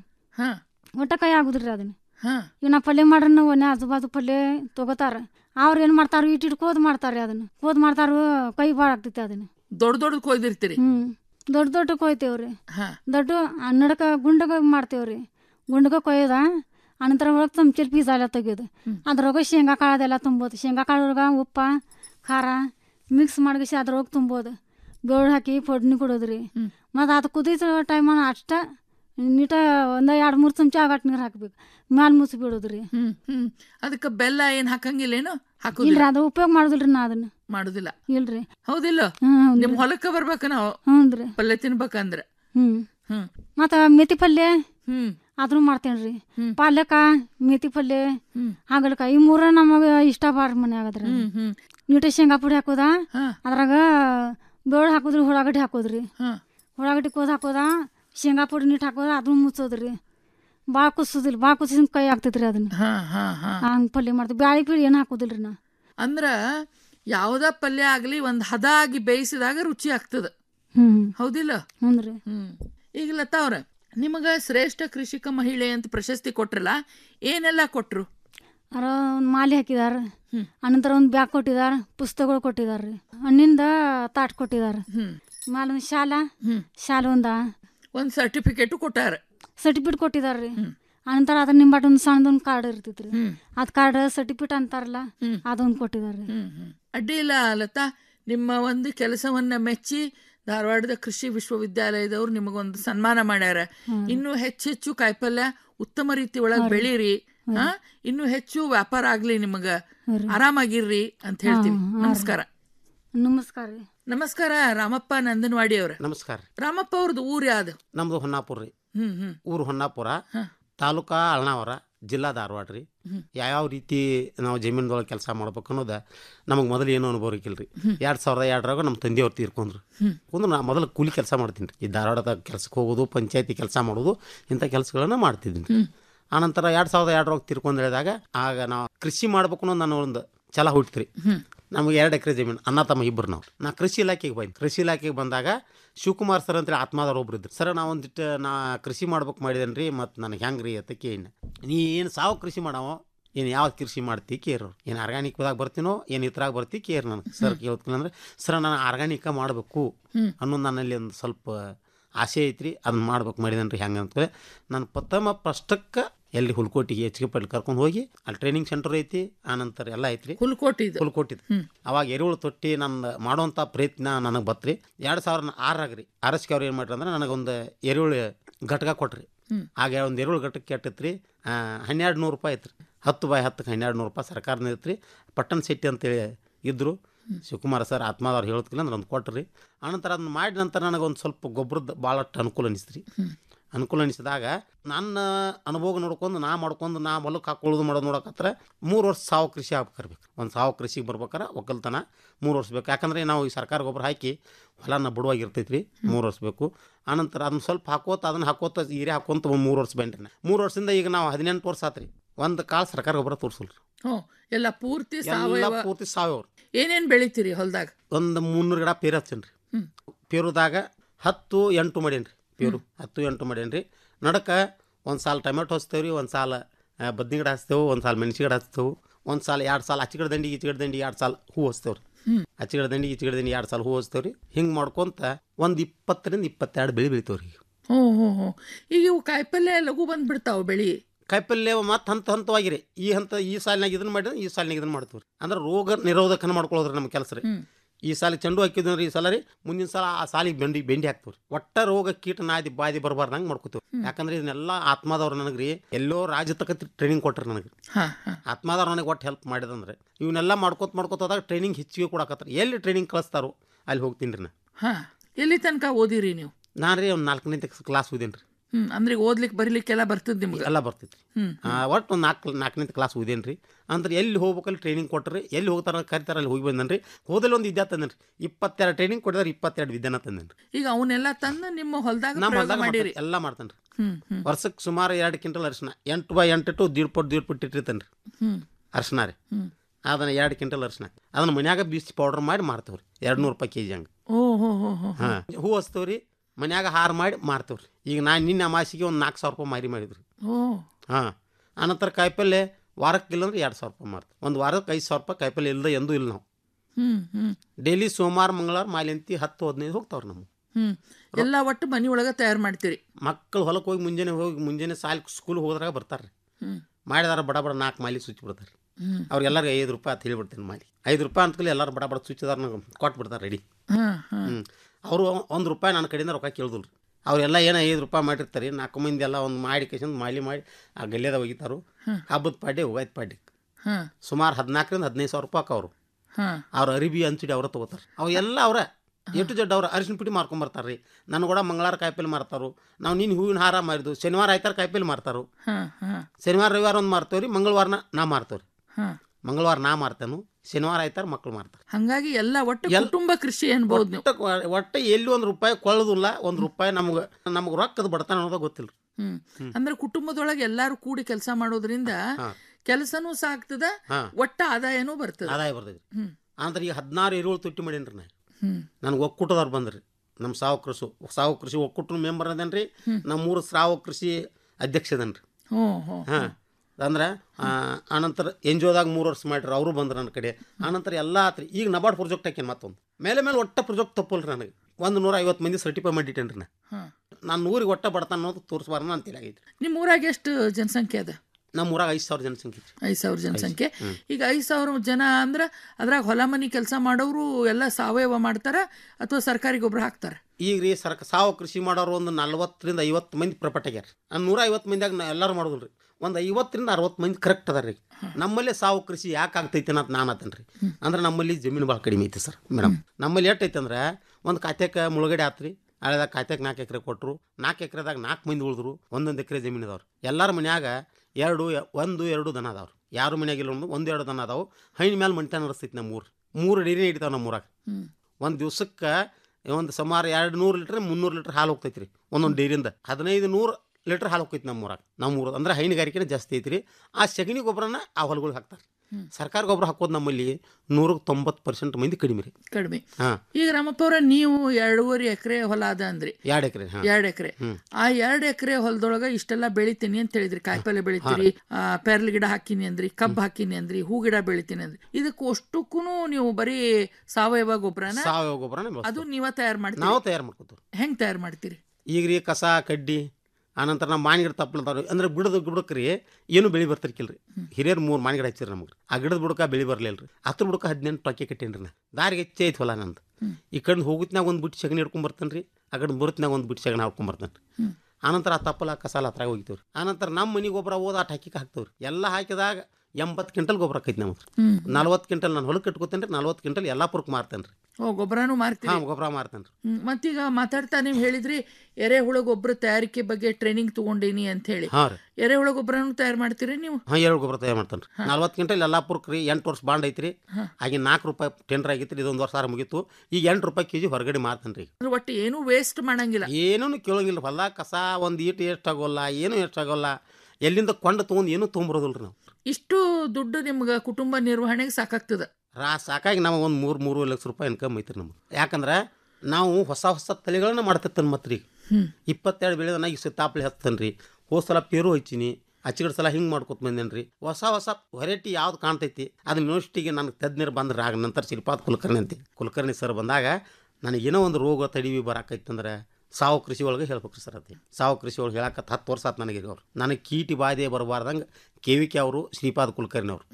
ಒಟ್ಟ ಕೈ ಆಗುದ್ರಿ ಅದನ್ನ ಈಗ ನಾ ಪಲ್ಯ ಮಾಡ್ರ ಒನ್ನೆ ಆಜು ಬಾಜು ಪಲ್ಯ ತಗೋತಾರ ಅವ್ರ ಏನ್ ಮಾಡ್ತಾರ ಇಟ್ ಇಟ್ ಕೋದ್ ಮಾಡ್ತಾರ್ರಿ ಅದನ್ನ ಕೋದ್ ಮಾಡ್ತಾರ ಕೈ ಭಾಳ ಆಗ್ತೈತಿ ಅದನ್ನ ದೊಡ್ಡ ದೊಡ್ಡ ಕೊಯ್ದಿರ್ತೀರಿ ಹ್ಮ್ ದೊಡ್ಡ ದೊಡ್ಡ ಕೊಯ್ತೇವ್ರಿ ದೊಡ್ಡ ಹನ್ನಡಕ ಗುಂಡಗ ಮಾಡ್ತೇವ್ರಿ ಗುಂಡಗ ಕೊಯ್ದ ಅನಂತರ ಒಳಗೆ ಚಮಚಲ್ ಪೀಸ್ ಎಲ್ಲ ತೆಗಿಯೋದು ಅದ್ರೊಳಗೆ ಶೇಂಗಾ ಕಾಳದೆಲ್ಲ ತುಂಬೋದು ಶೇಂಗಾ ಕಾಳೊಳಗೆ ಉಪ್ಪ ಖಾರ ಮಿಕ್ಸ್ ಮಾಡ್ಗಿಸಿ ಅದ್ರೊಳಗೆ ತುಂಬೋದು ಬೆಳ್ಳುಳ್ಳಿ ಹಾಕಿ ಫೊಡ್ನಿ ಕೊಡೋದ್ರಿ ಮತ್ತು ಅದು ಕುದಿಸೋ ಟೈಮ್ ಅಷ್ಟ ನೀಟ ಒಂದ ಎರಡು ಮೂರು ಚಮಚ ಆಗಟ್ ನೀರು ಹಾಕ್ಬೇಕು ಮ್ಯಾಲ ಮುಚ್ಚಿ ಬಿಡೋದ್ರಿ ಹ್ಮ್ ಹ್ಮ್ ಅದಕ್ಕ ಬೆಲ್ಲ ಏನ್ ಹಾಕಂಗಿಲ್ಲೇನು ಇಲ್ರಿ ಹಾಕುದಿಲ್ಲ ಅದು ಉಪಯೋಗ ಮಾಡುದಿಲ್ರಿ ನಾ ಅದನ್ನ ಮಾಡುದಿಲ್ಲ ಇಲ್ರಿ ಹೌದಿಲ್ಲ ಹ್ಮ್ ನಿಮ್ ಹೊಲಕ್ಕ ಬರ್ಬೇಕ ನಾವು ಹ್ಞೂನ್ರಿ ಪಲ್ಯ ತಿನ್ಬೇಕಂದ್ರ ಹ್ಮ್ ಹ್ಮ್ ಮತ್ತ ಮೆಥಿ ಪಲ್ಯ ಹ್ಮ್ ಅದನ್ನು ಮಾಡ್ತೇನ್ರಿ ಪಾಲಕ ಮೆಥಿ ಪಲ್ಯ ಹಾಗಲಕಾಯಿ ಈ ಮೂರ ನಮಗ ಇಷ್ಟ ಬಾರ ಮನ್ಯಾಗದ್ರ ನೀಟ ಶೇಂಗಾ ಪುಡಿ ಹಾಕೋದ ಅದ್ರಾಗ ಬೇಳೆ ಹಾಕೋದ್ರಿ ಉಳ್ಳಾಗಡ್ಡಿ ಹಾಕೋದ್ರಿ ಉಳ್ಳಾಗಡ್ಡಿ ಕೋದ್ ಹಾಕೋದ ಶೇಂಗಾ ಪುಡಿ ನೀಟ್ ಹಾಕೋದ ಅದನ್ನ ಮುಚ್ಚೋದ್ರಿ ಭಾಳ ಕುಸೋದಿಲ್ಲ ಭಾಳ ಕುಸಿದ ಕೈ ಆಗ್ತೈತ್ರಿ ಅದನ್ನ ಹಾ ಹಾ ಹಾ ಹಂಗ್ ಪಲ್ಯ ಮಾಡ್ತೀವಿ ಬ್ಯಾಳಿ ಪೀಳಿ ಏನು ಹಾಕೋದಿಲ್ರಿ ನಾ ಅಂದ್ರ ಯಾವ್ದ ಪಲ್ಯ ಆಗ್ಲಿ ಒಂದ್ ಹದ ಆಗಿ ಬೇಯಿಸಿದಾಗ ರುಚಿ ಆಗ್ತದ ಹ್ಮ್ ಹೌದಿಲ್ಲ ಹ್ಞೂನ್ರಿ ಹ್ಮ್ ಈಗ ಲತಾ ಅವ್ರ ನಿಮಗ ಶ್ರೇಷ್ಠ ಕೃಷಿಕ ಮಹಿಳೆ ಅಂತ ಪ್ರಶಸ್ತಿ ಕೊಟ್ರಲ್ಲ ಏನೆಲ್ಲ ಕೊಟ್ರು ಅರ ಒಂದು ಮಾಲೆ ಹಾಕಿದಾರ ಅನಂತರ ಒಂದು ಬ್ಯಾಗ್ ಕೊಟ್ಟಿದಾರ ಪುಸ್ತಕಗಳು ಕೊಟ್ಟಿದಾರ್ರಿ ಹಣ್ಣಿಂದ ತಾಟ್ ಕೊಟ್ಟಿದಾರ ಮ್ಯಾಲ ಒಂದು ಶಾಲ ಶಾಲ ಒಂದ ಒಂದ್ ಸರ್ಟಿಫಿಕೇಟ್ ಕೊಟ್ಟಾರ ಸರ್ಟಿಫಿಕೇಟ್ ಕೊಟ್ಟಿದಾರ್ರಿ ಅನಂತರ ಅದ್ರ ನಿಂಬಾಟ ಒಂದು ಸಣ್ಣದೊಂದು ಕಾರ್ಡ್ ಇರ್ತೈತ್ರಿ ಅದ್ ಕಾರ್ಡ್ ಸರ್ಟಿಫಿಕೇಟ್ ಅಂತಾರಲ್ಲ ಅದೊಂದು ಕೊಟ್ಟಿದಾರ್ರಿ ಅಡ್ಡಿ ಇಲ್ಲ ಲತಾ ನಿಮ್ಮ ಒಂದು ಕೆಲಸವನ್ನ ಮೆಚ್ಚಿ ಧಾರವಾಡದ ಕೃಷಿ ವಿಶ್ವವಿದ್ಯಾಲಯದವ್ರು ನಿಮಗೊಂದು ಸನ್ಮಾನ ಮಾಡ್ಯಾರ ಇನ್ನು ಹೆಚ್ಚೆಚ್ಚು ಕಾಯಿಪಲ್ಯ ಉತ್ತಮ ರೀತಿ ಒಳಗ್ ಬೆಳೀರಿ ಹಾ ಇನ್ನು ಹೆಚ್ಚು ವ್ಯಾಪಾರ ಆಗ್ಲಿ ನಿಮಗ ಆರಾಮಾಗಿರ್ರಿ ಅಂತ ಹೇಳ್ತೀವಿ ಹಾ, ಹಾ. ನಮಸ್ಕಾರ ನಮಸ್ಕಾರ ರೀ ನಮಸ್ಕಾರ ರಾಮಪ್ಪ ನಂದನವಾಡಿ ಅವ್ರ ನಮಸ್ಕಾರ ರಾಮಪ್ಪ ಅವ್ರದ್ದು ಊರ್ ಯಾವ್ದು ನಮ್ದು ಹೊನ್ನಾಪುರ ರೀ ಹ್ಮ್ ಹ್ಮ್ ಊರು ಹೊನ್ನಾಪುರ ತಾಲೂಕಾ ಅಳ್ನಾವರ ಜಿಲ್ಲಾ ಧಾರವಾಡ ರೀ ಯಾವ್ಯಾವ ರೀತಿ ನಾವು ಜಮೀನದೊಳಗೆ ಕೆಲಸ ಮಾಡ್ಬೇಕು ಅನ್ನೋದು ನಮಗೆ ಮೊದಲು ಏನು ಅನುಭವ ಇಕ್ಕಿಲ್ರಿ ಎರಡು ಸಾವಿರದ ಎರಡರಾಗ ನಮ್ಮ ತಂದೆಯವ್ರು ತೀರ್ಕೊಂಡ್ರು ಕುಂದ್ರೆ ನಾ ಮೊದಲು ಕೂಲಿ ಕೆಲಸ ಮಾಡ್ತೀನಿ ರೀ ಈ ಧಾರವಾಡದಾಗ ಕೆಲ್ಸಕ್ಕೆ ಹೋಗೋದು ಪಂಚಾಯತಿ ಕೆಲಸ ಮಾಡೋದು ಇಂಥ ಕೆಲಸಗಳನ್ನ ಮಾಡ್ತಿದ್ದೀನಿ ರೀ ಆನಂತರ ಎರಡು ಸಾವಿರದ ಎರಡರಾಗ ತೀರ್ಕೊಂಡು ಹೇಳಿದಾಗ ಆಗ ನಾವು ಕೃಷಿ ಮಾಡ್ಬೇಕು ಅನ್ನೋ ನನ್ನ ಒಂದು ಛಲ ಹುಟ್ಟಿತ್ರಿ ನಮಗೆ ಎರಡು ಎಕರೆ ಜಮೀನು ಅಣ್ಣ ತಮ್ಮ ಇಬ್ಬರು ನಾವು ನಾ ಕೃಷಿ ಇಲಾಖೆಗೆ ಬಂದು ಕೃಷಿ ಇಲಾಖೆಗೆ ಬಂದಾಗ ಶಿವಕುಮಾರ್ ಸರ್ ಅಂತೇಳಿ ಆತ್ಮದವ್ರು ಒಬ್ರು ಇದ್ರು ಸರ್ ನಾ ಒಂದಿಟ್ಟು ನಾ ಕೃಷಿ ಮಾಡ್ಬೇಕು ಮಾಡಿದೇನೆ ರೀ ಮತ್ತು ನನಗೆ ಹೆಂಗೆ ರೀ ಅಂತ ಕೇಳಿನ ನೀ ಏನು ಸಾವು ಕೃಷಿ ಮಾಡವ ಏನು ಯಾವ ಕೃಷಿ ಮಾಡ್ತಿ ಕೇರೋರು ಏನು ಆರ್ಗಾನಿಕ್ದಾಗ ಬರ್ತೀನೋ ಏನು ಇದ್ರಾಗ ಬರ್ತಿ ಕೇರ್ ನನಗೆ ಸರ್ ಕೇಳ್ತೀನಿ ಅಂದ್ರೆ ಸರ್ ನಾನು ಆರ್ಗಾನಿಕ ಮಾಡಬೇಕು ಅನ್ನೋದು ನನ್ನಲ್ಲಿ ಒಂದು ಸ್ವಲ್ಪ ಆಸೆ ಐತ್ರಿ ಅದನ್ನ ಮಾಡ್ಬೇಕು ಮಾಡಿದೇನೆ ರೀ ಹೆಂಗೆ ಅಂತೇಳಿ ನಾನು ಪ್ರಥಮ ಫಸ್ಟಕ್ಕೆ ಎಲ್ಲಿ ಹುಲ್ಕೋಟಿಗೆ ಎಚ್ ಕೆ ಪಲ್ಲಿ ಕರ್ಕೊಂಡು ಹೋಗಿ ಅಲ್ಲಿ ಟ್ರೈನಿಂಗ್ ಸೆಂಟರ್ ಐತಿ ಆನಂತರ ಎಲ್ಲ ಐತ್ರಿ ಹುಲ್ಕೋಟಿ ಹುಲ್ಕೋಟಿದ್ ಅವಾಗ ಎರೆಹುಳು ತೊಟ್ಟಿ ನನ್ನ ಮಾಡುವಂಥ ಪ್ರಯತ್ನ ನನಗೆ ಬತ್ರಿ ಎರಡು ಸಾವಿರದ ಆರಾಗ ರೀ ಆರ್ ಎಸ್ ಕೆ ಅವ್ರು ಏನು ಮಾಡ್ರಿ ಅಂದ್ರೆ ನನಗೊಂದು ಎರೆಹುಳು ಘಟಕ ಕೊಟ್ರಿ ಆಗ ಒಂದು ಎರೆಹುಳು ಘಟಕ ಕೆಟ್ಟತ್ರಿ ಹನ್ನೆರಡು ನೂರು ರೂಪಾಯಿ ಐತ್ರಿ ಹತ್ತು ಬಾಯ್ ಹತ್ತಕ್ಕೆ ಹನ್ನೆರಡು ನೂರು ರೂಪಾಯಿ ಸರ್ಕಾರದಿಂದ ಐತ್ರಿ ಪಟ್ಟಣ ಶೆಟ್ಟಿ ಅಂತೇಳಿ ಇದ್ದರು ಶಿವಕುಮಾರ ಸರ್ ಆತ್ಮಾದವ್ರು ಹೇಳೋದ್ಕಿಲ್ಲ ಅಂದ್ರೆ ಒಂದು ಕೊಟ್ರಿ ಆನಂತರ ಅದನ್ನ ಮಾಡಿದ ನಂತರ ನನಗೊಂದು ಸ್ವಲ್ಪ ಗೊಬ್ಬರದ ಭಾಳಷ್ಟು ಅನುಕೂಲ ಅನಿಸ್ತ್ರಿ ಅನುಕೂಲ ಅನಿಸಿದಾಗ ನನ್ನ ಅನುಭವ ನೋಡ್ಕೊಂಡು ನಾ ಮಾಡ್ಕೊಂಡು ನಾ ಹೊಲಕ್ಕೆ ಹಾಕೊಳ್ಳೋದು ಮಾಡೋದು ನೋಡಕತ್ರ ಮೂರು ವರ್ಷ ಸಾವು ಕೃಷಿ ಆಗ್ಬೇಕರ್ಬೇಕು ಒಂದು ಸಾವು ಕೃಷಿಗೆ ಬರ್ಬೇಕಾರೆ ಒಕ್ಕಲ್ತನ ಮೂರು ವರ್ಷ ಬೇಕು ಯಾಕಂದರೆ ನಾವು ಈ ಸರ್ಕಾರ ಗೊಬ್ಬರ ಹಾಕಿ ಹೊಲನ ಬಿಡುವಾಗಿರ್ತೈತೆ ರೀ ಮೂರು ವರ್ಷ ಬೇಕು ಆನಂತರ ಅದನ್ನ ಸ್ವಲ್ಪ ಹಾಕೋತ ಅದನ್ನ ಹಾಕೋತ ಹೀರೆ ಹಾಕೊಂತ ಒಂದು ಮೂರು ವರ್ಷ ಬಂದ್ರಿ ಮೂರು ವರ್ಷದಿಂದ ಈಗ ನಾವು ಹದಿನೆಂಟು ವರ್ಷ ಆತ್ರಿ ಒಂದು ಕಾಳು ಸರ್ಕಾರ ಗೊಬ್ಬರ ತೋರಿಸಲ್ರಿ ಹ್ಞೂ ಎಲ್ಲ ಪೂರ್ತಿ ಎಲ್ಲ ಸಾವಯವ ಪೂರ್ತಿ ಸಾವಯವ ಏನೇನ್ ಬೆಳಿತೀರಿ ಹೊಲ್ದಾಗ ಒಂದು ಮುನ್ನೂರು ಗಿಡ ಪೇರು ಹಚ್ಚೇನಿ ರೀ ಪೇರುದಾಗ ಹತ್ತು ಎಂಟು ಮಾಡೇನಿ ರೀ ಪೇರು ಹತ್ತು ಎಂಟು ಮಾಡೇನಿ ರೀ ನಡಕ ಒಂದು ಸಾಲ ಟೊಮೆಟೊ ಹಚ್ತೇವೆ ರೀ ಒಂದು ಸಾಲ ಆ, ಬದ್ನಿ ಗಿಡ ಹಚ್ತೇವೆ ಒಂದು ಸಾಲ ಮೆಣಸಿ ಗಿಡ ಹಚ್ತೇವೆ ಒಂದು ಸಾಲ ಎರಡು ಸಾಲ ಅಚ್ಚಿಗಡ ದಂಡಿಗೆ ಈಚೆಗಡೆ ದಂಡಿಗೆ ಎರಡು ಸಾಲ ಹೂ ಹಚ್ತೇವೆ ರೀ ಹ್ಮ್. ಅಚ್ಚಿಗಡ ದಂಡಿಗೆ ಈಚೆಗಡೆ ದಂಡಿ ಎರಡು ಸಾಲ ಹೂ ಹಚ್ತೇವೆ ರೀ ಹಿಂಗೆ ಮಾಡ್ಕೊಂತ ಒಂದು ಇಪ್ಪತ್ತರಿಂದ ಇಪ್ಪತ್ತೆರಡು ಬೆಳೆ ಬೆಳಿತೇವೆ ರೀ ಹ್ಞೂ ಹ್ಞೂ ಹ್ಞೂ ಈಗ ಇವು ಕಾಯಿಪಲ್ಯ ಲಘು ಬಂದ್ಬಿಡ್ತಾವ ಬೆಳಿ ಕಾಯಿಪಲ್ಯ ಮತ್ತೆ ಹಂತ ಹಂತವಾಗಿರಿ ಈ ಹಂತ ಈ ಸಾಲಿನಾಗ ಇದನ್ನ ಮಾಡಿದ್ರೆ ಈ ಸಾಲಿನಾಗ ಇದನ್ನ ಮಾಡ್ತೀವಿ ರೀ ಅಂದ್ರೆ ರೋಗ ನಿರೋಧಕನ ಮಾಡ್ಕೊಳ್ಳೋದ್ರಿ ನಮ್ಮ ಕೆಲಸ ರೀ ಈ ಸಾಲ ಚೆಂಡು ಹಾಕಿದ್ರಿ ಈ ಸಲ ರೀ ಮುಂದಿನ ಸಲ ಆ ಸಾಲಿಗೆ ಬೆಂಡಿ ಬೆಂಡಿ ಹಾಕ್ತೀವಿ ಒಟ್ಟ ರೋಗ ಕೀಟ ನಾದಿ ಬಾದಿ ಬರಬಾರ್ದಂಗೆ ಮಾಡ್ಕೋತೀವಿ ಯಾಕಂದ್ರೆ ಇದನ್ನೆಲ್ಲ ಆತ್ಮದವ್ರು ನನಗೆ ರೀ ಎಲ್ಲೋ ರಾಜ್ಯ ತಕ್ಕ ಟ್ರೈನಿಂಗ್ ಕೊಟ್ರಿ ನನಗೆ ಆತ್ಮದವ್ರು ನನಗೆ ಒಟ್ಟು ಹೆಲ್ಪ್ ಮಾಡಿದಂದ್ರೆ ಇವನ್ನೆಲ್ಲ ಮಾಡ್ಕೋತ ಮಾಡ್ಕೋತ ಹೋದಾಗ ಟ್ರೈನಿಂಗ್ ಹೆಚ್ಚಿಗೆ ಕೊಡಕತ್ತಾರ ಎಲ್ಲಿ ಟ್ರೈನಿಂಗ್ ಕಳಿಸ್ತಾರೋ ಅಲ್ಲಿ ಹೋಗ್ತೀನಿ ರೀ ನಾ ಹಾ ಎಲ್ಲಿ ತನಕ ಓದಿರಿ ನೀವು ನಾನು ರೀ ಒಂದು ನಾಲ್ಕನೇ ಕ್ಲಾಸ್ ಓದೇನಿ ರೀ ಹ್ಮ್ ಅಂದ್ರೆ ಓದ್ಲಿಕ್ಕೆ ಬರೀಲಿಕ್ಕೆಲ್ಲ ಬರ್ತದ ನಿಮ್ಗೆ ಎಲ್ಲ ಬರ್ತೈತಿ ಹ್ಮ್ ಒಟ್ಟು ಒಂದು ನಾಲ್ಕು ನಾಲ್ಕನೇ ಕ್ಲಾಸ್ ಓದೇನಿ ರೀ ಅಂದ್ರೆ ಎಲ್ಲಿ ಹೋಗ್ಬೇಕಲ್ಲಿ ಟ್ರೈನಿಂಗ್ ಕೊಟ್ರಿ ಎಲ್ಲಿ ಹೋಗ್ತಾರ ಕರಿತಾರ ಅಲ್ಲಿ ಹೋಗಿ ಬಂದನ್ರಿ ಹೋದಲ್ಲಿ ಒಂದು ವಿದ್ಯಾ ತಂದೇನಿ ಇಪ್ಪತ್ತೆರಡು ಟ್ರೈನಿಂಗ್ ಕೊಟ್ಟಿದ್ರೆ ಇಪ್ಪತ್ತೆರಡು ವಿದ್ಯಾನ ತಂದೇನಿ ಈಗ ಅವನ್ನೆಲ್ಲ ತಂದು ನಿಮ್ಮ ಹೊಲದಾಗ ನಮ್ಮ ಪ್ರಯೋಗ ಹೊಲ್ದಾಗ ಮಾಡಿರಿ ಮಾಡ್ತೇನೆ, ಎಲ್ಲ ಮಾಡ್ತೇನೆ ಹ್ಮ್ ಹ್ಮ್ ವರ್ಷಕ್ಕೆ ಸುಮಾರು ಎರಡು ಕ್ವಿಂಟಲ್ ಅರಿಶಿನ ಎಂಟು ಬೈ ಎಂಟು ಇಟ್ಟು ದೀಡ್ ಪಟ್ಟು ದೀಡ್ ಪಟ್ಟು ಇಟ್ಟಿರ್ತೇನೆ ರೀ ಹ್ಮ್ ಅರಿಶಿನ ರೀ ಹ್ಮ್ ಅದನ್ನ ಎರಡು ಕ್ವಿಂಟಲ್ ಅರಿಶಿನ ಅದನ್ನ ಮನ್ಯಾಗ ಬೀಸಿ ಪೌಡರ್ ಮಾಡಿ ಮಾರ್ತೇವೆ ರೀ ಎರಡು ನೂರು ರೂಪಾಯಿ ಕೆ ಜಿ ಹಂಗೆ ಓ ಹೋ ಹೋ ಹೋ ಹಾಂ ಹೂ ಹಚ್ತೇವೆ ರೀ ಮನ್ಯಾಗ ಹಾರ ಮಾಡಿ ಮಾರ್ತೇವೆ ರೀ ಈಗ ನಾನು ನಿನ್ನೆ ಅಮಾಸಿಗೆ ಒಂದು ನಾಲ್ಕು ಸಾವಿರ ರೂಪಾಯಿ ಮಾರಿ ಮಾಡಿದ್ರಿ ಓ ಹಾಂ ಅನಂತರ ಕಾಯಿಪಲ್ಲೆ ವಾರಕ್ಕೆ ಇಲ್ಲಂದ್ರೆ ಎರಡು ಸಾವಿರ ರೂಪಾಯಿ ಮಾರ್ತೀವಿ ಒಂದು ವಾರಕ್ಕೆ ಐದು ಸಾವಿರ ರೂಪಾಯಿ ಕಾಯಿಪಲ್ಲೆ ಇಲ್ಲದೆ ಎಂದೂ ಇಲ್ಲ ನಾವು ಹ್ಮ್ ಹ್ಮ್ ಡೈಲಿ ಸೋಮವಾರ ಮಂಗಳವಾರ ಮಾಲಿಂತಿ ಹತ್ತು ಹದಿನೈದು ಹೋಗ್ತಾವ್ರಿ ನಮ್ಮ ಹ್ಮ್ ಎಲ್ಲ ಒಟ್ಟು ಮನಿ ಒಳಗ ತಯಾರು ಮಾಡ್ತೀರಿ ಮಕ್ಕಳು ಹೊಲಕ್ಕೆ ಹೋಗಿ ಮುಂಜಾನೆ ಹೋಗಿ ಮುಂಜಾನೆ ಸಾಲಿ ಸ್ಕೂಲ್ ಹೋದ್ರಾಗ ಬರ್ತಾರೆ ಹ್ಮ್ ಮಾಡಿದಾರ ಬಡ ಬಡ ನಾಲ್ಕು ಮಾಲಿ ಸುಚ್ಚಿ ಬಿಡ್ತಾರೆ ಹ್ಮ್ ಅವ್ರಿಗೆಲ್ಲರಿಗೆ ಐದು ರೂಪಾಯಿ ಅಂತ ಹೇಳಿಬಿಡ್ತೀನಿ ಮಾಲಿ ಐದು ರೂಪಾಯಿ ಅಂತಕಲಿ ಎಲ್ಲರೂ ಬಡ ಬಡ ಸುಚ್ಚಿದಾರ ಕೊಟ್ಟು ಬಿಡ್ತಾರೆ ರೆಡಿ ಹಾ ಹಾ ಹ್ಞೂ ಅವರು ಒಂದು ರೂಪಾಯಿ ನನ್ನ ಕಡೆಯಿಂದ ರೊಕ್ಕ ಕೇಳಿದ್ರು ಅವರೆಲ್ಲ ಏನೋ ಐದು ರೂಪಾಯಿ ಮಾಡಿರ್ತಾರೆ ನಾಲ್ಕು ಮಂದಿ ಎಲ್ಲ ಒಂದು ಮಾಡಿ ಕೇಸಂದು ಮಾಲಿ ಮಾಡಿ ಆ ಗಲ್ಯದ ಒಗಿತಾರು ಹಬ್ಬದ ಪಾಡ್ಯ ಹೋಗಾಯ್ತು ಪಾಡ್ಯ ಹಾ ಸುಮಾರು ಹದಿನಾಲ್ಕರಿಂದ ಹದಿನೈದು ಸಾವಿರ ರೂಪಾಯಿ ಅವ್ರು ಹಾ ಅವ್ರ ಅರಿಬಿ ಅಂಚಿಡಿ ಅವ್ರ ತೊಗೋತಾರೆ ಅವು ಎಲ್ಲ ಅವ್ರ ಎಟ್ಟು ಜಡ್ ಅವ್ರ ಅರಿಶಿನ ಪುಡಿ ಮಾರ್ಕೊಂಬರ್ತಾರೆ ರೀ ನನ್ನ ಕೂಡ ಮಂಗಳವಾರ ಕಾಯಿಪಲ್ಲೆ ಮಾರ್ತಾರು ನಾವು ನೀನು ಹೂವಿನ ಹಾರ ಮಾರಿದ್ದು ಶನಿವಾರ ಆಯ್ತಾರ ಕಾಯಿಪಲ್ಲೆ ಮಾರ್ತಾರು ಹಾ ಹಾ ಶನಿವಾರ ರವಿವಾರ ಒಂದು ಮಾರ್ತೇವೆ ರೀ ಮಂಗಳವಾರನ ನಾ ಮಾರ್ತೇವೆ ಹಾ ಮಂಗಳವಾರ ನಾ ಮಾರ್ತೇನು ಶನಿವಾರ ಆಯ್ತಾರ ಮಕ್ಳು ಮಾರ್ತಾರೆ ಹಂಗಾಗಿ ಎಲ್ಲ ಒಟ್ಟು ಕುಟುಂಬ ಕೃಷಿ ಅನ್ಬೋದು ನೀವು ಒಟ್ಟ ಒಟ್ಟ ಎಲ್ಲಿ ಒಂದು ರೂಪಾಯಿ ಕೊಳ್ಳೋದಿಲ್ಲ ಒಂದು ರೂಪಾಯಿ ನಮ್ಗೆ ನಮ್ಗೆ ರೊಕ್ಕದ ಬಡತನ ಅನ್ನೋದು ಗೊತ್ತಿಲ್ಲ ಹ್ಮ್ ಅಂದ್ರೆ ಕುಟುಂಬದೊಳಗೆ ಎಲ್ಲಾರು ಕೂಡಿ ಕೆಲಸ ಮಾಡೋದ್ರಿಂದ ಕೆಲಸನೂ ಸಾಕ್ತದ ಹಾ. ಒಟ್ಟ ಆದಾಯನೂ ಬರ್ತದ ಆದಾಯ ಬರ್ತೈತಿ ಹ್ಮ್ ಅಂದ್ರೆ ಈಗ ಹದಿನಾರು ಎರುಳು ತುಟ್ಟಿ ಮಾಡೇನ್ರಿ ನಾ ಹ್ಮ್ ನನಗೆ ಒಕ್ಕೂಟದವ್ರು ಬಂದ್ರಿ ನಮ್ಮ ಸಾವು ಕೃಷಿ ಸಾವು ಕೃಷಿ ಒಕ್ಕೂಟದ ಮೆಂಬರ್ ಅದೇನು ರೀ ನಮ್ಮೂರು ಸಾವು ಕೃಷಿ ಅಧ್ಯಕ್ಷ ಅದೇನು ರೀ ಹ್ಞೂ ಹ್ಞೂ ಹಾಂ ಅಂದ್ರೆ ಆ, ಆನಂತರ ಎನ್ ಜಿ ಒದಾಗ ಮೂರು ವರ್ಷ ಮಾಡ್ರಿ ಅವರು ಬಂದ್ರು ನನ್ನ ಕಡೆ ಆನಂತರ ಎಲ್ಲ ಆತ್ರಿ ಈಗ ನಬಾರ್ಡ್ ಪ್ರಾಜೆಕ್ಟ್ ಹಾಕೇನು ಮತ್ತೊಂದು ಮೇಲೆ ಮೇಲೆ ಒಟ್ಟ ಪ್ರಾಜೆಕ್ಟ್ ತಪ್ಪಲ್ರಿ ನನಗೆ ಒಂದು ನೂರ ಐವತ್ತು ಮಂದಿ ಸರ್ಟಿಫೈ ಮಾಡಿಟ್ಟೇನ್ರಿ ನಾ ಹಾ ನಾನು ಊರಿಗೆ ಒಟ್ಟ ಬಡತನ ಅನ್ನೋದು ತೋರಿಸ್ಬಾರ್ದು ನಾನು ತಿಳಿಯಾಗೈತಿ ನಿಮ್ಮ ಊರಾಗ ಎಷ್ಟು ಜನಸಂಖ್ಯೆ ಅದ ನಮ್ಮ ಊರಾಗ ಐದು ಸಾವಿರ ಜನಸಂಖ್ಯೆ ಐತಿ ಐದು ಸಾವಿರ ಜನಸಂಖ್ಯೆ ಹ್ಮ್. ಈಗ ಐದು ಸಾವಿರ ಜನ ಅಂದ್ರೆ ಅದ್ರಾಗ ಹೊಲ ಮನಿ ಕೆಲಸ ಮಾಡೋರು ಎಲ್ಲ ಸಾವಯವ ಮಾಡ್ತಾರ ಅಥವಾ ಸರ್ಕಾರಿ ಗೊಬ್ಬರ ಹಾಕ್ತಾರ ಈಗ ರೀ ಸರ್ಕ ಸಾವು ಕೃಷಿ ಮಾಡೋರು ಒಂದು ನಲ್ವತ್ತರಿಂದ ಐವತ್ತು ಮಂದಿ ಪ್ರಪಟ್ಟಾಗ್ಯಾರ ಆ ನೂರ ಐವತ್ತು ಮಂದಿಯಾಗ ನಾ ಎಲ್ಲರೂ ಮಾಡೋದಿಲ್ಲ ರೀ ಒಂದು ಐವತ್ತರಿಂದ ಅರವತ್ತು ಮಂದಿ ಕರೆಕ್ಟ್ ಅದಾರ ರೀ ನಮ್ಮಲ್ಲಿ ಸಾವು ಕೃಷಿ ಯಾಕೆ ಆಗ್ತೈತೆ ಅನ್ನೋದು ನಾನು ಆತೇನೆ ರೀ ಅಂದ್ರೆ ನಮ್ಮಲ್ಲಿ ಜಮೀನು ಭಾಳ ಕಡಿಮೆ ಐತಿ ಸರ್ ಮೇಡಮ್ ನಮ್ಮಲ್ಲಿ ಎಷ್ಟು ಐತೆ ಅಂದ್ರೆ ಒಂದು ಖಾತೆಗೆ ಮುಳುಗಡೆ ಆತ್ರಿ ಹಳೆದಾಗ ಖಾತೆಗೆ ನಾಲ್ಕು ಎಕರೆ ಕೊಟ್ಟರು ನಾಲ್ಕು ಎಕರೆದಾಗ ನಾಲ್ಕು ಮಂದಿ ಉಳಿದ್ರು ಒಂದೊಂದು ಎಕರೆ ಜಮೀನು ಅದಾವ್ರು ಎಲ್ಲರ ಮನ್ಯಾಗ ಎರಡು ಒಂದು ಎರಡು ದನ ಅದಾವ್ರು ಯಾರು ಮನ್ಯಾಗಿಲ್ಲ ಒಂದು ಒಂದು ಎರಡು ದನ ಅದಾವು ಹೈನ ಮೇಲೆ ಮಂಟ ನಡೆಸ್ತೈತಿ ನಮ್ಮ ಊರು ಮೂರು ಡೈರಿ ಹಿಡಿತಾವೆ ನಮ್ಮ ಊರಾಗ ಹ್ಮ್. ಒಂದು ದಿವ್ಸಕ್ಕೆ ಒಂದು ಸುಮಾರು ಎರಡು ನೂರು ಲೀಟ್ರ್ ಮುನ್ನೂರು ಲೀಟ್ರ್ ಹಾಲು ಹೋಗ್ತೈತಿ ರೀ ಒಂದೊಂದು ಡೈರಿಯಿಂದ ಹದಿನೈದು ನೂರು ಲೀಟ್ರ್ ಹಾಲು ಹೋಗ್ತೈತಿ ನಮ್ಮ ಊರಾಗ ನಮ್ಮ ಊರು ಅಂದ್ರೆ ಹೈನುಗಾರಿಕೆನೇ ಜಾಸ್ತಿ ಐತಿ ರೀ ಆ ಸಗಣಿ ಗೊಬ್ಬರನ ಆ ಹೊಲಗಳಿಗೆ ಹಾಕ್ತಾರೆ ಹ್ಮ್. ಸರ್ಕಾರ ಗೊಬ್ಬರ ಹಾಕೋದು ನಮ್ಮಲ್ಲಿ ನೂರಕ್ಕೆ ತೊಂಬತ್ತು ಪರ್ಸೆಂಟ್ ಮಂದಿ ಕಡಿಮೆ ರೀ ಕಡಿಮೆ ಹಾಂ ಈಗ ರಾಮಪ್ಪ ಅವ್ರ ನೀವು ಎರಡೂವರೆ ಎಕರೆ ಹೊಲ ಅದ ಅಂದ್ರಿ ಎರಡು ಎಕರೆ ಹಾಂ ಎರಡ್ ಎಕರೆ ಹ್ಮ್. ಆ ಎರಡ್ ಎಕರೆ ಹೊಲದೊಳಗ ಇಷ್ಟೆಲ್ಲ ಬೆಳಿತೀನಿ ಅಂತ ಹೇಳಿದ್ರಿ ಕಾಯಿಪಲ್ಲೆ ಬೆಳಿತೀರಿ ಆ, ಪೆರ್ಲ್ ಗಿಡ ಹಾಕಿನಿ ಅಂದ್ರಿ ಕಬ್ಬು ಹಾಕಿನಿ ಅಂದ್ರಿ ಹೂ ಗಿಡ ಬೆಳಿತೀನಿ ಅಂದ್ರಿ ಇದಕ್ಕೆ ಅಷ್ಟಕ್ಕೂ ನೀವು ಬರೀ ಸಾವಯವ ಗೊಬ್ಬರನ ಸಾವಯವ ಗೊಬ್ಬರನೇ ಅದು ಬಳಸ್ತೀವಿ. ನೀವ ತಯಾರು ಮಾಡ್ತೀರಿ ನಾವು ತಯಾರು ಮಾಡ್ಕೊತೀವಿ ಹೆಂಗ್ ತಯಾರು ಮಾಡ್ತೀರಿ ಈಗ ರೀ ಕಸ ಕಡ್ಡಿ ಆನಂತರ ನಮ್ಮ ಮಾನಿಗಿಡ ತಪ್ಪಲತಾರ ಅಂದ್ರೆ ಗಿಡದ ಗಿಡಕ್ಕೆ ರೀ ಏನು ಬೆಳಿ ಬರ್ತಿರ್ಕಿಲ್ರಿ ಹಿರಿಯರು ಮೂರು ಮಾನಿಗಿಡ ಹಚ್ಚಿರಿ ನಮಗೆ ಆ ಗಿಡದ ಬುಡಕ ಬೆಳಿ ಬರಲಿಲ್ಲ ರೀ ಹತ್ರ ಬುಡಕ ಹದಿನೆಂಟು ಟೊಕ್ಕೆ ಕಟ್ಟೇನಿ ರೀ ನಾ ದಾರಿಗೆ ಹೆಚ್ಚೆ ಐತಿ ಹೊಲ ನಂದು ಈ ಕಡೆ ಹೋಗುತ್ನಾಗ ಒಂದು ಬಿಟ್ಟು ಸಗಣಿ ಹಿಡ್ಕೊಂಡ್ ಬರ್ತೇನೆ ರೀ ಆ ಕಡೆ ಬರುತ್ನಾಗ ಒಂದು ಬಿಟ್ಟು ಸಗಣಿ ಹಾಡ್ಕೊಂಡ್ ಬರ್ತೇನೆ ರೀ ಆನಂತರ ಆ ತಪ್ಪಲ ಕಸಾಲ ಹತ್ರ ಹೋಗಿತೀವಿ ರೀ ಆನಂತರ ನಮ್ಮ ಮನೆ ಗೊಬ್ಬರ ಓದ ಅಟ್ ಹಾಕಿಕ್ಕೆ ಹಾಕ್ತೇವೆ ರೀ ಎಲ್ಲ ಹಾಕಿದಾಗ ಎಂಬತ್ತು ಕ್ವಿಂಟಲ್ ಗೊಬ್ಬರ ಆಕೈತಿ ನಮ್ಗೆ ಹ್ಮ್. ನಲ್ವತ್ತು ಕ್ವಿಂಟಲ್ ನಾನು ಹೊಲಕ್ಕೆ ಕಟ್ಕೋತೇನೆ ರೀ ನಲ್ವತ್ತು ಕ್ವಿಂಟಲ್ ಎಲ್ಲಾಪುರಕ್ಕೆ ಮಾರ್ತೇನೆ ರೀ ಓ ಗೊಬ್ಬರನು ಮಾರ್ತೀರಿ ಹಾಂ ಗೊಬ್ಬರ ಮಾರ್ತೇನೆ ರೀ ಹ್ಮ್. ಮತ್ತೀಗ ಮಾತಾಡ್ತಾ ನೀವು ಹೇಳಿದ್ರಿ ಎರೆಹುಳ ಗೊಬ್ಬರ ತಯಾರಿಕೆ ಬಗ್ಗೆ ಟ್ರೈನಿಂಗ್ ತಗೊಂಡೀನಿ ಅಂತ ಹೇಳಿ ಹಾಂ ರೀ ಎರೆಹುಳ ಗೊಬ್ಬರನು ತಯಾರು ಮಾಡ್ತೀರಿ ನೀವು ಹಾಂ ಏಳು ಗೊಬ್ಬರ ತಯಾರು ಮಾಡ್ತಾನೆ ರೀ ನಲ್ವತ್ತು ಕ್ವಿಂಟಲ್ ಎಲ್ಲಾಪುರಕ್ಕೆ ರೀ ಎಂಟು ವರ್ಷ ಬಾಂಡ್ ಐತ್ರಿ ಹಾ. ಆಗಿನ ನಾಲ್ಕು ರೂಪಾಯಿ ಟೆಂಡರ್ ಆಗಿತ್ತು ರೀ ಇದೊಂದು ವರ್ಷ ಆರ ಮುಗೀತು ಈಗ ಎಂಟು ರೂಪಾಯಿ ಕೆ ಜಿ ಹೊರಗಡೆ ಮಾರ್ತಾನೆ ರೀ ಅಂದ್ರೆ ಒಟ್ಟು ಏನು ವೇಸ್ಟ್ ಮಾಡಂಗಿಲ್ಲ ಏನೂ ಕೇಳೋಂಗಿಲ್ಲ ಹೊಲ ಕಸ ಒಂದು ಈಟು ಎಷ್ಟು ಆಗೋಲ್ಲ ಏನು ಎಷ್ಟು ಆಗೋಲ್ಲ ಎಲ್ಲಿಂದ ಕೊಂಡು ತೊಗೊಂಡು ಏನೂ ತೊಗೊಂಬರೋದಿಲ್ಲ ರೀ ನಾವು ಇಷ್ಟು ದುಡ್ಡು ನಿಮ್ಗೆ ಕುಟುಂಬ ನಿರ್ವಹಣೆಗೆ ಸಾಕಾಗ್ತದ ರಾ ಸಾಕಾಗಿ ನಮಗೆ ಒಂದು ಮೂರು ಮೂರು ಲಕ್ಷ ರೂಪಾಯಿ ಇನ್ಕಮ್ ಐತ್ರಿ ನಮ್ಗೆ ಯಾಕಂದ್ರೆ ನಾವು ಹೊಸ ಹೊಸ ತಳಿಗಳನ್ನ ಮಾಡ್ತಿರ್ತಾನೆ ಮತ್ತೆ ರೀ ಹ್ಮ್. ಇಪ್ಪತ್ತೆರಡು ಬೆಳೆದ ಈಗ ಸಿತ್ತಾಪಳಿ ಹಚ್ತಾನೆ ರೀ ಹೋದ ಸಲ ಪೇರು ಹಚ್ಚಿನಿ ಹಚ್ಚಿಗಡ ಸಲ ಹಿಂಗೆ ಮಾಡ್ಕೊತ ಬಂದೇನೆ ರೀ ಹೊಸ ಹೊಸ ವೆರೈಟಿ ಯಾವ್ದು ಕಾಣ್ತೈತಿ ಅದನ್ನ ಯೂನಿವರ್ಸಿಟಿಗೆ ನನಗೆ ತಜ್ಞರು ಬಂದ್ರೆ ಆಗ ನಂತರ ಶ್ರೀಪಾದ್ ಕುಲಕರ್ಣಿ ಅಂತ ಕುಲಕರ್ಣಿ ಸರ್ ಬಂದಾಗ ನನಗೆ ಏನೋ ಒಂದು ರೋಗ ತಡಿವಿ ಬರಾಕೈತಂದ್ರೆ ಸಾವು ಕೃಷಿ ಒಳಗೆ ಹೇಳ್ಬೇಕು ಸರ್ ಅದೇ ಸಾವು ಕೃಷಿ ಒಳಗೆ ಹೇಳಕ್ಕೆ ಹತ್ತು ವರ್ಷ ಆತು ನನಗೆ ಅವ್ರು ನನಗೆ ಕೀಟಿ ಬಾಧೆ ಬರಬಾರ್ದಂಗೆ ಕೆ ವಿ ಕೆ ಅವರು ಶ್ರೀಪಾದ್ ಕುಲಕರ್ಣಿ ಅವರು ಹ್ಮ್.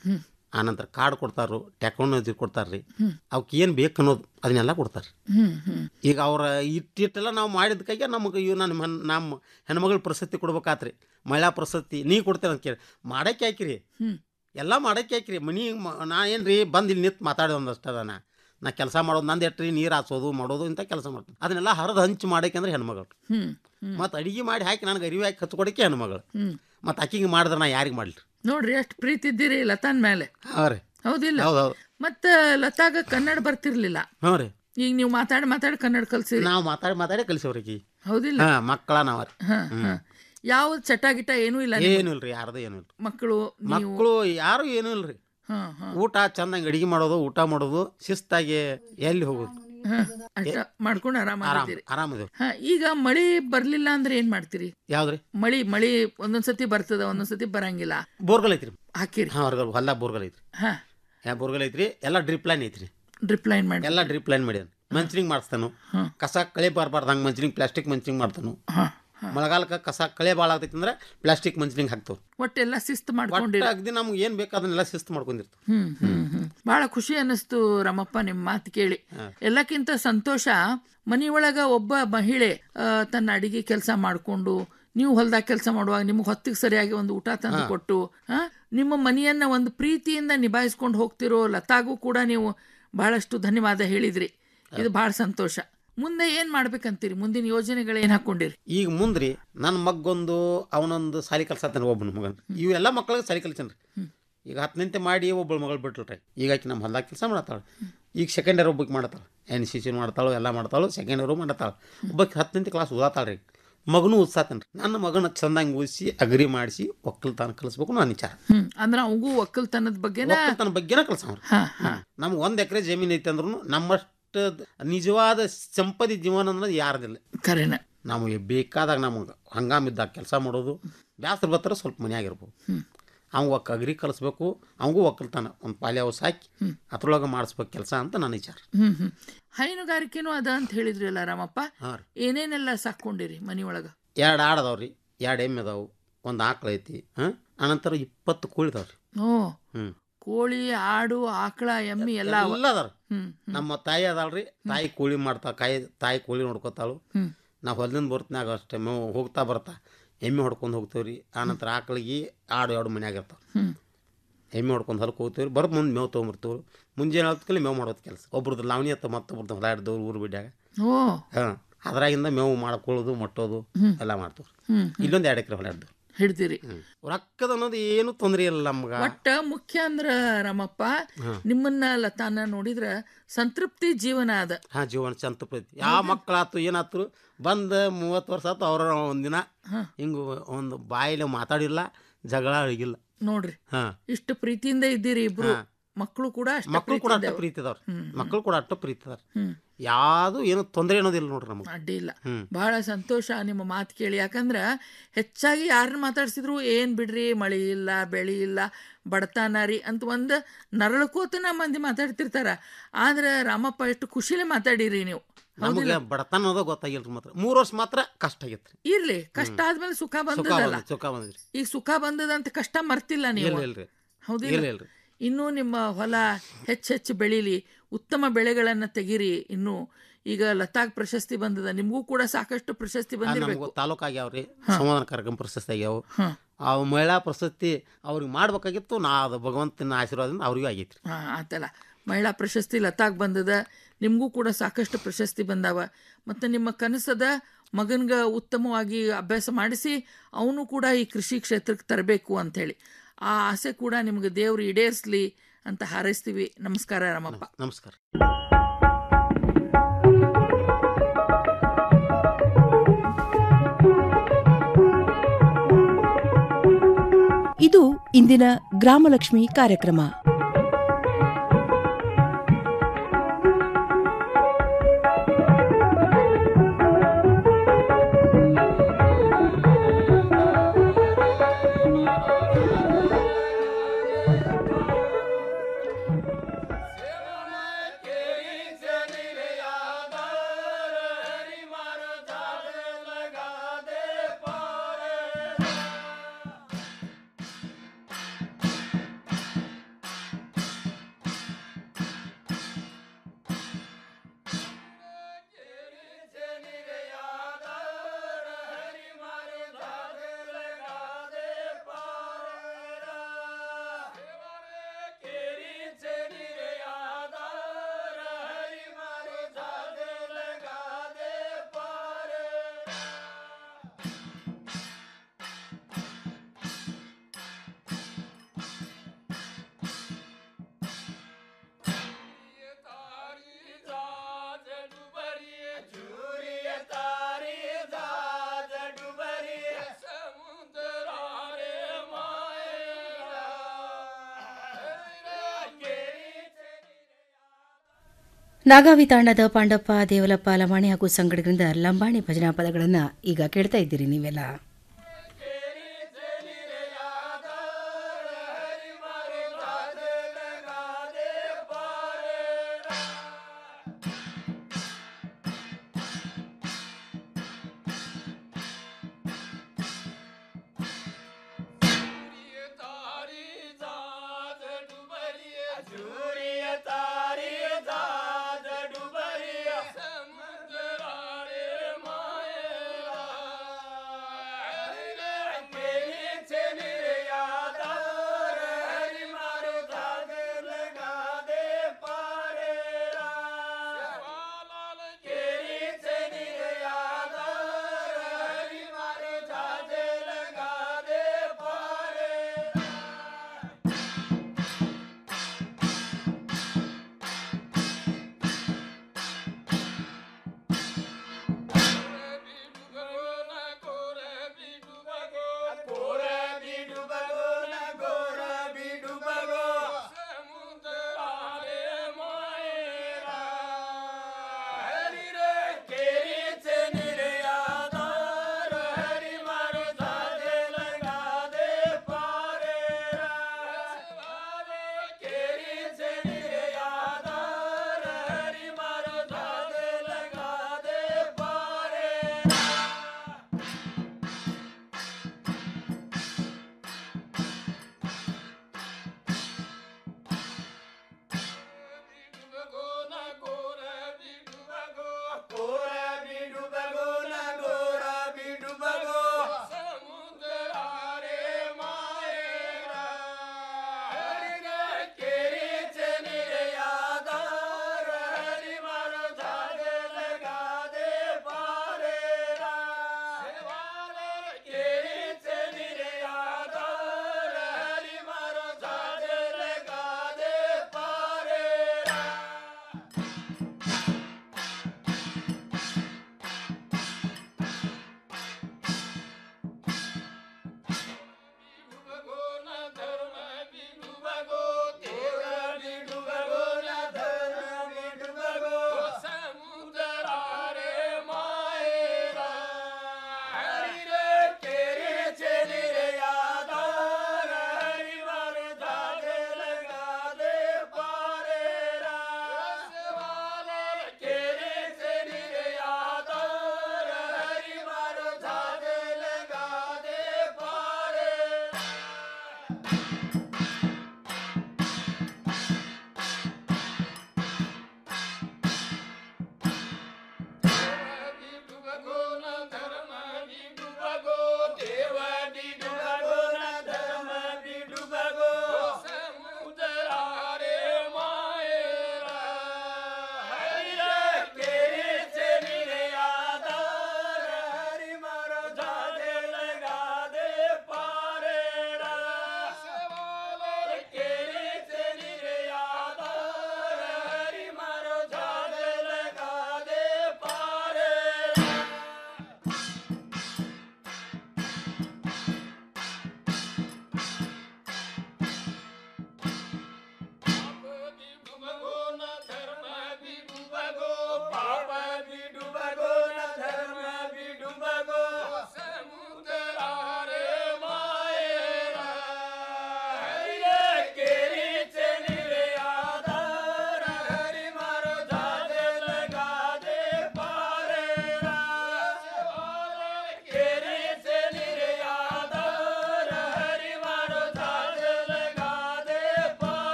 ಆನಂತರ ಕಾರ್ಡ್ ಕೊಡ್ತಾರು ಟೆಕ್ನಾಲಜಿ ಕೊಡ್ತಾರ್ರಿ ಹ್ಮ್. ಅವಕ್ಕೆ ಏನು ಬೇಕು ಅನ್ನೋದು ಅದನ್ನೆಲ್ಲ ಕೊಡ್ತಾರೆ ಹ್ಮ್ ಹ್ಮ್ ಈಗ ಅವ್ರ ಇಟ್ಟಿಟ್ಟೆಲ್ಲ ನಾವು ಮಾಡಿದಕ್ಕಾಗೆ ನಮಗೆ ಇವ್ ನನ್ನ ಮನ್ ನಮ್ಮ ಹೆಣ್ಮಗಳ ಪ್ರಶಸ್ತಿ ಕೊಡ್ಬೇಕಾತ್ರಿ ಮಹಿಳಾ ಪ್ರಶಸ್ತಿ ನೀ ಕೊಡ್ತೇನೆ ಅಂತ ಕೇಳಿ ಮಾಡಕ್ಕೆ ಹಾಕಿರಿ ಹ್ಮ್. ಎಲ್ಲ ಮಾಡಕ್ಕೆ ಹಾಕಿರಿ ಮನಿ ಮ- ನಾ ಏನು ರೀ ಬಂದು ಇಲ್ಲಿ ನಿಂತು ಮಾತಾಡೋದು ಒಂದಷ್ಟು ಅದ ನಾ ನಾ ಕೆಲಸ ಮಾಡೋದು ನಂದು ಎಟ್ರಿ ನೀರು ಹಾಸೋದು ಮಾಡೋದು ಇಂಥ ಕೆಲಸ ಮಾಡ್ತೀನಿ ಅದನ್ನೆಲ್ಲ ಹರಿದು ಹಂಚು ಮಾಡಕ್ಕೆ ಅಂದ್ರೆ ಹೆಣ್ಮಗಳು ಹ್ಮ್ ಹ್ಮ್ ಮತ್ತು ಅಡಿಗೆ ಮಾಡಿ ಹಾಕಿ ನನಗೆ ಅರಿವಿ ಹಾಕಿ ಹಚ್ಕೊಡಕ್ಕೆ ಹೆಣ್ಮಗಳು ಹ್ಮ್ ಮತ್ತು ಆಕಿಗೆ ಮಾಡಿದ್ರೆ ನಾ ಯಾರಿಗೆ ಮಾಡಲಿ ನೋಡ್ರಿ ಎಷ್ಟು ಪ್ರೀತಿ ಇದ್ದೀರಿ ಲತಾನ್ ಮೇಲೆ ಹಾಂ ರೀ ಹೌದಿಲ್ಲ ಹೌದು ಹೌದು ಮತ್ತ ಲತಾಗ ಕನ್ನಡ ಬರ್ತಿರ್ಲಿಲ್ಲ ಹ್ಞೂ ರೀ ಈಗ ನೀವು ಮಾತಾಡಿ ಮಾತಾಡಿ ಕನ್ನಡ ಕಲ್ಸಿರಿ ನಾವು ಮಾತಾಡಿ ಮಾತಾಡಿ ಕಲಿಸೋರಿಗೆ ಹೌದಿಲ್ಲ ಹಾಂ ಮಕ್ಕಳ ನಾವ ರೀ ಹಾ ಹಾ ಯಾವ ಚಟ ಗಿಟ ಏನೂ ಇಲ್ಲ ನಿಮ್ಗೆ? ಏನೂ ಇಲ್ರಿ ಯಾರ್ದು ಏನೂ ಇಲ್ಲ ಮಕ್ಕಳು ನೀವು ಮಕ್ಕಳು ಯಾರು ಏನೂ ಇಲ್ರಿ ಹಾ ಹಾ ಊಟ ಚಂದಂಗೆ ಅಡಿಗೆ ಮಾಡೋದು ಊಟ ಮಾಡೋದು ಶಿಸ್ತಾಗಿ ಎಲ್ಲಿ ಹೋಗೋದು ಹಾ ಅಷ್ಟ ಮಾಡ್ಕೊಂಡು ಆರಾಮ್ ಆರಾಮಾಗಿದ್ದೀರಿ ಆರಾಮದೇವ್ ಹಾ ಈಗ ಮಳಿ ಬರ್ಲಿಲ್ಲ ಅಂದ್ರೆ ಏನ್ ಮಾಡ್ತೀರಿ ಯಾವ್ದ್ರಿ ಮಳಿ ಮಳಿ ಒಂದೊಂದ್ಸತಿ ಬರ್ತದ ಒಂದೊಂದ್ಸತಿ ಬರಂಗಿಲ್ಲ ಬೋರ್ಗಲ್ ಐತ್ರಿ ಹಾಕಿರಿ ಹಾಂ ಹೊರಗಲ್ ಹೊಲ ಬೋರ್ಗಲ್ ಐತ್ರಿ ಹಾ ಯಾ ಬೋರ್ಗಲ್ ಐತ್ರಿ ಎಲ್ಲ ಡ್ರಿಪ್ ಲೈನ್ ಐತ್ರಿ ಡ್ರಿಪ್ ಲೈನ್ ಮಾಡಿ ಎಲ್ಲ ಡ್ರಿಪ್ ಲೈನ್ ಮಾಡ್ಯಾನ ಮಂಚಿನಿಂಗ್ ಮಾಡಿಸ್ತಾನು ಕಸ ಕಳೆ ಬಾರ್ಬಾರ್ದು ಹಂಗೆ ಮಂಚಿನಿಂಗ್ ಪ್ಲಾಸ್ಟಿಕ್ ಮಂಚಿನಿಂಗ್ ಮಾಡ್ತಾನು ಮಳೆಗಾಲಕ್ಕೆ ಕಸ ಕಳೆ ಭಾಳ ಆಗ್ತೈತಿ ಅಂದ್ರೆ ಪ್ಲಾಸ್ಟಿಕ್ ಮಂಚಿನಿಂಗ್ ಹಾಕ್ತಾವ ಒಟ್ಟೆಲ್ಲ ಶಿಸ್ತು ಮಾಡ್ಕೊಂಡಿರಿ ಅಗ್ದಿ ನಮ್ಗೆ ಏನು ಬೇಕು ಅದನ್ನೆಲ್ಲ ಶಿಸ್ತು ಮಾಡ್ಕೊಂಡಿರ್ತಾವ ಹ್ಮ್ ಹ್ಮ್ ಹ್ಮ್ ಬಹಳ ಖುಷಿ ಅನ್ನಿಸ್ತು ರಮಪ್ಪ ನಿಮ್ಮ ಮಾತು ಕೇಳಿ ಎಲ್ಲಕ್ಕಿಂತ ಸಂತೋಷ ಮನೆಯೊಳಗ ಒಬ್ಬ ಮಹಿಳೆ ಆ, ತನ್ನ ಅಡಿಗೆ ಕೆಲಸ ಮಾಡಿಕೊಂಡು ನೀವು ಹೊಲ್ದಾಗ ಕೆಲಸ ಮಾಡುವಾಗ ನಿಮ್ಗೆ ಹೊತ್ತಿಗೆ ಸರಿಯಾಗಿ ಒಂದು ಊಟ ತಂದು ಕೊಟ್ಟು ಆ, ನಿಮ್ಮ ಮನೆಯನ್ನ ಒಂದು ಪ್ರೀತಿಯಿಂದ ನಿಭಾಯಿಸ್ಕೊಂಡು ಹೋಗ್ತಿರೋ ಲತಾಗೂ ಕೂಡ ನೀವು ಬಹಳಷ್ಟು ಧನ್ಯವಾದ ಹೇಳಿದ್ರಿ ಇದು ಬಹಳ ಸಂತೋಷ ಮುಂದೆ ಏನ್ ಮಾಡ್ಬೇಕಂತೀರಿ ಮುಂದಿನ ಯೋಜನೆಗಳು ಏನ್ ಹಾಕೊಂಡಿರಿ ಈಗ ಮುಂದ್ರಿ ನನ್ನ ಮಗೊಂದು ಅವನೊಂದು ಸಾಲಿ ಕಲ್ಸತ್ತಾನ ಒಬ್ಬನ ಮಗನ್ ಇವೆಲ್ಲ ಮಕ್ಕಳಿಗೆ ಸಾಲಿ ಕಲ್ಸನ್ರಿ ಈಗ ಹತ್ತನಿಂತೆ ಮಾಡಿ ಒಬ್ಬಳು ಮಗಳು ಬಿಟ್ಲ್ರಿ ಈಗ ಆಕಿ ನಮ್ಮ ಹೊಲ್ದಾಗ ಕೆಲಸ ಮಾಡತ್ತಾಳ ಈಗ ಸೆಕೆಂಡ್ ಇಯರ್ ಒಬ್ಬಕ್ಕೆ ಮಾಡತ್ತಾಳ ಎನ್ ಸಿ ಸಿ ಮಾಡ್ತಾಳು ಎಲ್ಲ ಮಾಡ್ತಾಳು ಸೆಕೆಂಡ್ ಇಯರು ಮಾಡತ್ತಾಳ ಒಬ್ಬಕ್ಕೆ ಹತ್ತನಿಂತೆ ಕ್ಲಾಸ್ ಓದಾತಾಳ್ರಿ ಮಗನೂ ಓದ್ಸಾತನ್ರಿ ನನ್ನ ಮಗನ ಚಂದಂಗೆ ಓದಿಸಿ ಅಗ್ರಿ ಮಾಡಿಸಿ ಒಕ್ಕಲ್ತನ ಕಲಿಸ್ಬೇಕು ನಾನು ವಿಚಾರ ಹ್ಮ್ ಅಂದ್ರ ಅವಂಗೂ ಒಕ್ಕಲ್ತನದ ಬಗ್ಗೆನ ಒಕ್ಕಲ್ತನ ಬಗ್ಗೆನ ಕಲ್ಸವ್ರಿ ಹಾ ಹಾ ನಮ್ಗೆ ಒಂದು ಎಕರೆ ಜಮೀನು ಐತೆ ಅಂದ್ರೂ ನಮ್ಮಷ್ಟು ನಿಜವಾದ ಸಂಪದಿ ಜೀವನ ಅನ್ನೋದು ಯಾರ್ದಿಲ್ಲ ಕರೆನ ನಮಗೆ ಬೇಕಾದಾಗ ನಮಗೆ ಹಂಗಾಮಿದ್ದಾಗ ಕೆಲಸ ಮಾಡೋದು ಬ್ಯಾಸ್ರ ಬರ್ತಾರೆ ಸ್ವಲ್ಪ ಮನ್ಯಾಗಿರ್ಬೋದು ಅವ್ನು ಒಕ್ಕ ಅಗ್ರಿ ಕಲಿಸ್ಬೇಕು ಅವಂಗೂ ಒಕ್ಕಲ್ತಾನ ಒಂದು ಪಾಲಿ ಹೌಸ್ ಹಾಕಿ ಅದ್ರೊಳಗೆ ಮಾಡಿಸ್ಬೇಕು ಕೆಲಸ ಅಂತ ನನ್ನ ವಿಚಾರ ಹ್ಮ್ ಹ್ಮ್ ಹೈನುಗಾರಿಕೆನೂ ಅದ ಅಂತ ಹೇಳಿದ್ರಲ್ಲ ರಾಮಪ್ಪ ಹಾಂ ರೀ ಏನೇನೆಲ್ಲ ಸಾಕೊಂಡಿರಿ ಮನಿಯೊಳಗ ಎರಡು ಆಡದವ್ರಿ ರೀ ಎರಡು ಎಮ್ಮೆ ಅದಾವು ಒಂದು ಆಕಳ ಐತಿ ಹಾಂ ಅನಂತರ ಇಪ್ಪತ್ತು ಕೋಳಿ ಇದಾವ್ರಿ ಓ ಹ್ಞೂ ಕೋಳಿ ಆಡು ಆಕಳ ಎಮ್ಮಿ ಎಲ್ಲ ಅವ. ಎಲ್ಲ ಅದಾರ ಹ್ಮ್ ನಮ್ಮ ತಾಯಿ ಅದಾಳ್ರಿ ತಾಯಿ ಕೋಳಿ ಮಾಡ್ತಾ ಕಾಯಿ ತಾಯಿ ಕೋಳಿ ನೋಡ್ಕೊತಾಳು ಹ್ಮ್. ನಾವು ಹೊಲದಿಂದ ಬರ್ತನಾಗ ಅಷ್ಟೇ ಮೇವು ಹೋಗ್ತಾ ಬರ್ತಾ ಎಮ್ಮೆ ಹೊಡ್ಕೊಂಡು ಹೋಗ್ತೇವೆ ರೀ ಆನಂತರ ಆಕಳಿಗೆ ಆಡು ಎರಡು ಮನ್ಯಾಗ ಇರ್ತಾವೆ ಹ್ಮ್. ಎಮ್ಮೆ ಹೊಡ್ಕೊಂಡು ಹೊಲಕ್ಕೆ ಹೋಗ್ತೇವೆ ರೀ ಬರೋ ಮುಂದೆ ಮೇವು ತೊಗೊಂಬರ್ತೇವೆ ಮುಂಜಾನೆ ಹೊತ್ಕಲ್ಲಿ ಮೇವು ಮಾಡೋದು ಕೆಲಸ ಒಬ್ರದ್ದು ಲಾವಣಿ ಹತ್ತ ಮತ್ತೊಬ್ರದ್ದು ಹೊಲ ಹಿಡ್ದವ್ರು ಊರು ಬಿಡ್ಯಾಗ ಓ ಹಾಂ ಅದ್ರಾಗಿಂದ ಮೇವು ಮಾಡ್ಕೊಳ್ಳೋದು ಮಟ್ಟೋದು ಹ್ಮ್. ಎಲ್ಲ ಮಾಡ್ತೇವೆ ಹ್ಮ್ ಇಲ್ಲೊಂದು ಎರಡು ಎಕರೆ ಹೊಲ ಹಿಡ್ದು ಹಿಡ್ದಿರಿ ರೊಕ್ಕದ ಅನ್ನೋದು ಏನು ತೊಂದರೆ ಇಲ್ಲ ನಮ್ಗೆ ಒಟ್ಟ ಮುಖ್ಯ ಅಂದ್ರ ರಾಮಪ್ಪ ಹಾ. ನಿಮ್ಮನ್ನ ಲತಾನ ನೋಡಿದ್ರ ಸಂತೃಪ್ತಿ ಜೀವನ ಅದ ಹಾಂ ಜೀವನ ಚಂತಪ್ರತಿ ಯಾವ ಮಕ್ಕಳಾತು ಏನಾತು ಬಂದು ಮೂವತ್ತು ವರ್ಷ ಆತು ಅವ್ರ ಒಂದಿನ ಹಿಂಗೆ ಒಂದು ಬಾಯಿಲೆ ಮಾತಾಡಿಲ್ಲ ಜಗಳ ಅಡಿಗಿಲ್ಲ ನೋಡ್ರಿ ಹಾಂ ಇಷ್ಟು ಪ್ರೀತಿಯಿಂದ ಇದ್ದೀರಿ ಇಬ್ರು ಹಾ. ಮಕ್ಕಳು ಕೂಡ ಅಷ್ಟೇ ಮಕ್ಕಳು ಕೂಡ ಪ್ರೀತಿಯಿಂದ ಅಷ್ಟು ಪ್ರೀತಿ ಅದಾವ್ರಿ ಹ್ಮ್. ಮಕ್ಕಳು ಕೂಡ ಅಷ್ಟು ಪ್ರೀತಿ ಅದಾರ ಹ್ಮ್. ಯಾವುದು ಏನು ತೊಂದರೆ ಅನ್ನೋದಿಲ್ಲ ನೋಡ್ರಿ ನಮಗೆ ಅಡ್ಡಿ ಇಲ್ಲ ಹ್ಮ್. ಬಹಳ ಸಂತೋಷ ನಿಮ್ಮ ಮಾತು ಕೇಳಿ ಯಾಕಂದ್ರ ಹೆಚ್ಚಾಗಿ ಯಾರನ್ನ ಮಾತಾಡ್ಸಿದ್ರು ಏನ್ ಬಿಡ್ರಿ ಮಳಿ ಇಲ್ಲ ಬೆಳಿ ಇಲ್ಲ ಬಡತನ ರೀ ಅಂತ ಒಂದು ನರಳಕೋತನ ಮಂದಿ ಮಾತಾಡ್ತಿರ್ತಾರ ಆದ್ರೆ ರಾಮಪ್ಪ ಎಷ್ಟು ಖುಷಿಲೇ ಮಾತಾಡಿರಿ ನೀವು ನಮಗೆ ಬಡತನ ಅನ್ನೋದು ಗೊತ್ತಾಗಿಲ್ರಿ ಮಾತ್ರ ಮೂರು ವರ್ಷ ಮಾತ್ರ ಕಷ್ಟ ಆಗೈತ್ರಿ ಇರ್ಲಿ ಕಷ್ಟ ಆದ್ಮೇಲೆ ಸುಖ ಸುಖ ಬಂದದಲ್ಲ ಬಂದ ಸುಖ ಬಂದ್ರಿ ಈಗ ಸುಖ ಬಂದದಂತ ಕಷ್ಟ ಮರ್ತಿಲ್ಲ ನೀವು ಇಲ್ಲ ಇಲ್ರಿ ಹೌದಿಲ್ಲ ಇಲ್ಲ ಇಲ್ರಿ ಇನ್ನೂ ನಿಮ್ಮ ಹೊಲ ಹೆಚ್ಚು ಹೆಚ್ಚು ಬೆಳೀಲಿ ಉತ್ತಮ ಬೆಳೆಗಳನ್ನು ತೆಗಿರಿ ಇನ್ನು ಈಗ ಲತಾಕ್ ಪ್ರಶಸ್ತಿ ಬಂದದ ನಿಮಗೂ ಕೂಡ ಸಾಕಷ್ಟು ಪ್ರಶಸ್ತಿ ಬಂದಿರಬೇಕು ನಮಗೂ ತಾಲೂಕು ಆಗ್ಯಾವ್ರಿ ಸಂವಾದನ ಕಾರ್ಯಕ್ರಮ ಪ್ರಶಸ್ತಿ ಆಗ್ಯಾವು ಆ ಮಹಿಳಾ ಪ್ರಶಸ್ತಿ ಅವ್ರಿಗೆ ಮಾಡ್ಬೇಕಾಗಿತ್ತು ನಾ ಅದು ಭಗವಂತನ ಆಶೀರ್ವಾದದಿಂದ ಅವ್ರಿಗೂ ಆಗೈತ್ರಿ ಹಾ ಆತಲ್ಲ ಮಹಿಳಾ ಪ್ರಶಸ್ತಿ ಲತಾಕ್ ಬಂದದ ನಿಮಗೂ ಕೂಡ ಸಾಕಷ್ಟು ಪ್ರಶಸ್ತಿ ಬಂದಾವ ಮತ್ತು ನಿಮ್ಮ ಕನಸದ ಮಗನ್ಗ ಉತ್ತಮವಾಗಿ ಅಭ್ಯಾಸ ಮಾಡಿಸಿ ಅವನು ಕೂಡ ಈ ಕೃಷಿ ಕ್ಷೇತ್ರಕ್ಕೆ ತರಬೇಕು ಅಂಥೇಳಿ ಆ ಆಸೆ ಕೂಡ ನಿಮ್ಗೆ ದೇವ್ರು ಈಡೇರಿಸ್ಲಿ ಅಂತ ಹಾರೈಸ್ತೀವಿ ನಮಸ್ಕಾರ ರಾಮಪ್ಪ ನಮಸ್ಕಾರ ಇದು ಇಂದಿನ ಗ್ರಾಮಲಕ್ಷ್ಮಿ ಕಾರ್ಯಕ್ರಮ ನಾಗಾವಿ ತಾಂಡದ ಪಾಂಡಪ್ಪ ದೇವಲಪ್ಪ ಲಮಾಣಿ ಹಾಗೂ ಸಂಗಡಗಳಿಂದ ಲಂಬಾಣಿ ಭಜನಾ ಪದಗಳನ್ನು ಈಗ ಕೇಳ್ತಾ ಇದ್ದೀರಿ ನೀವೆಲ್ಲ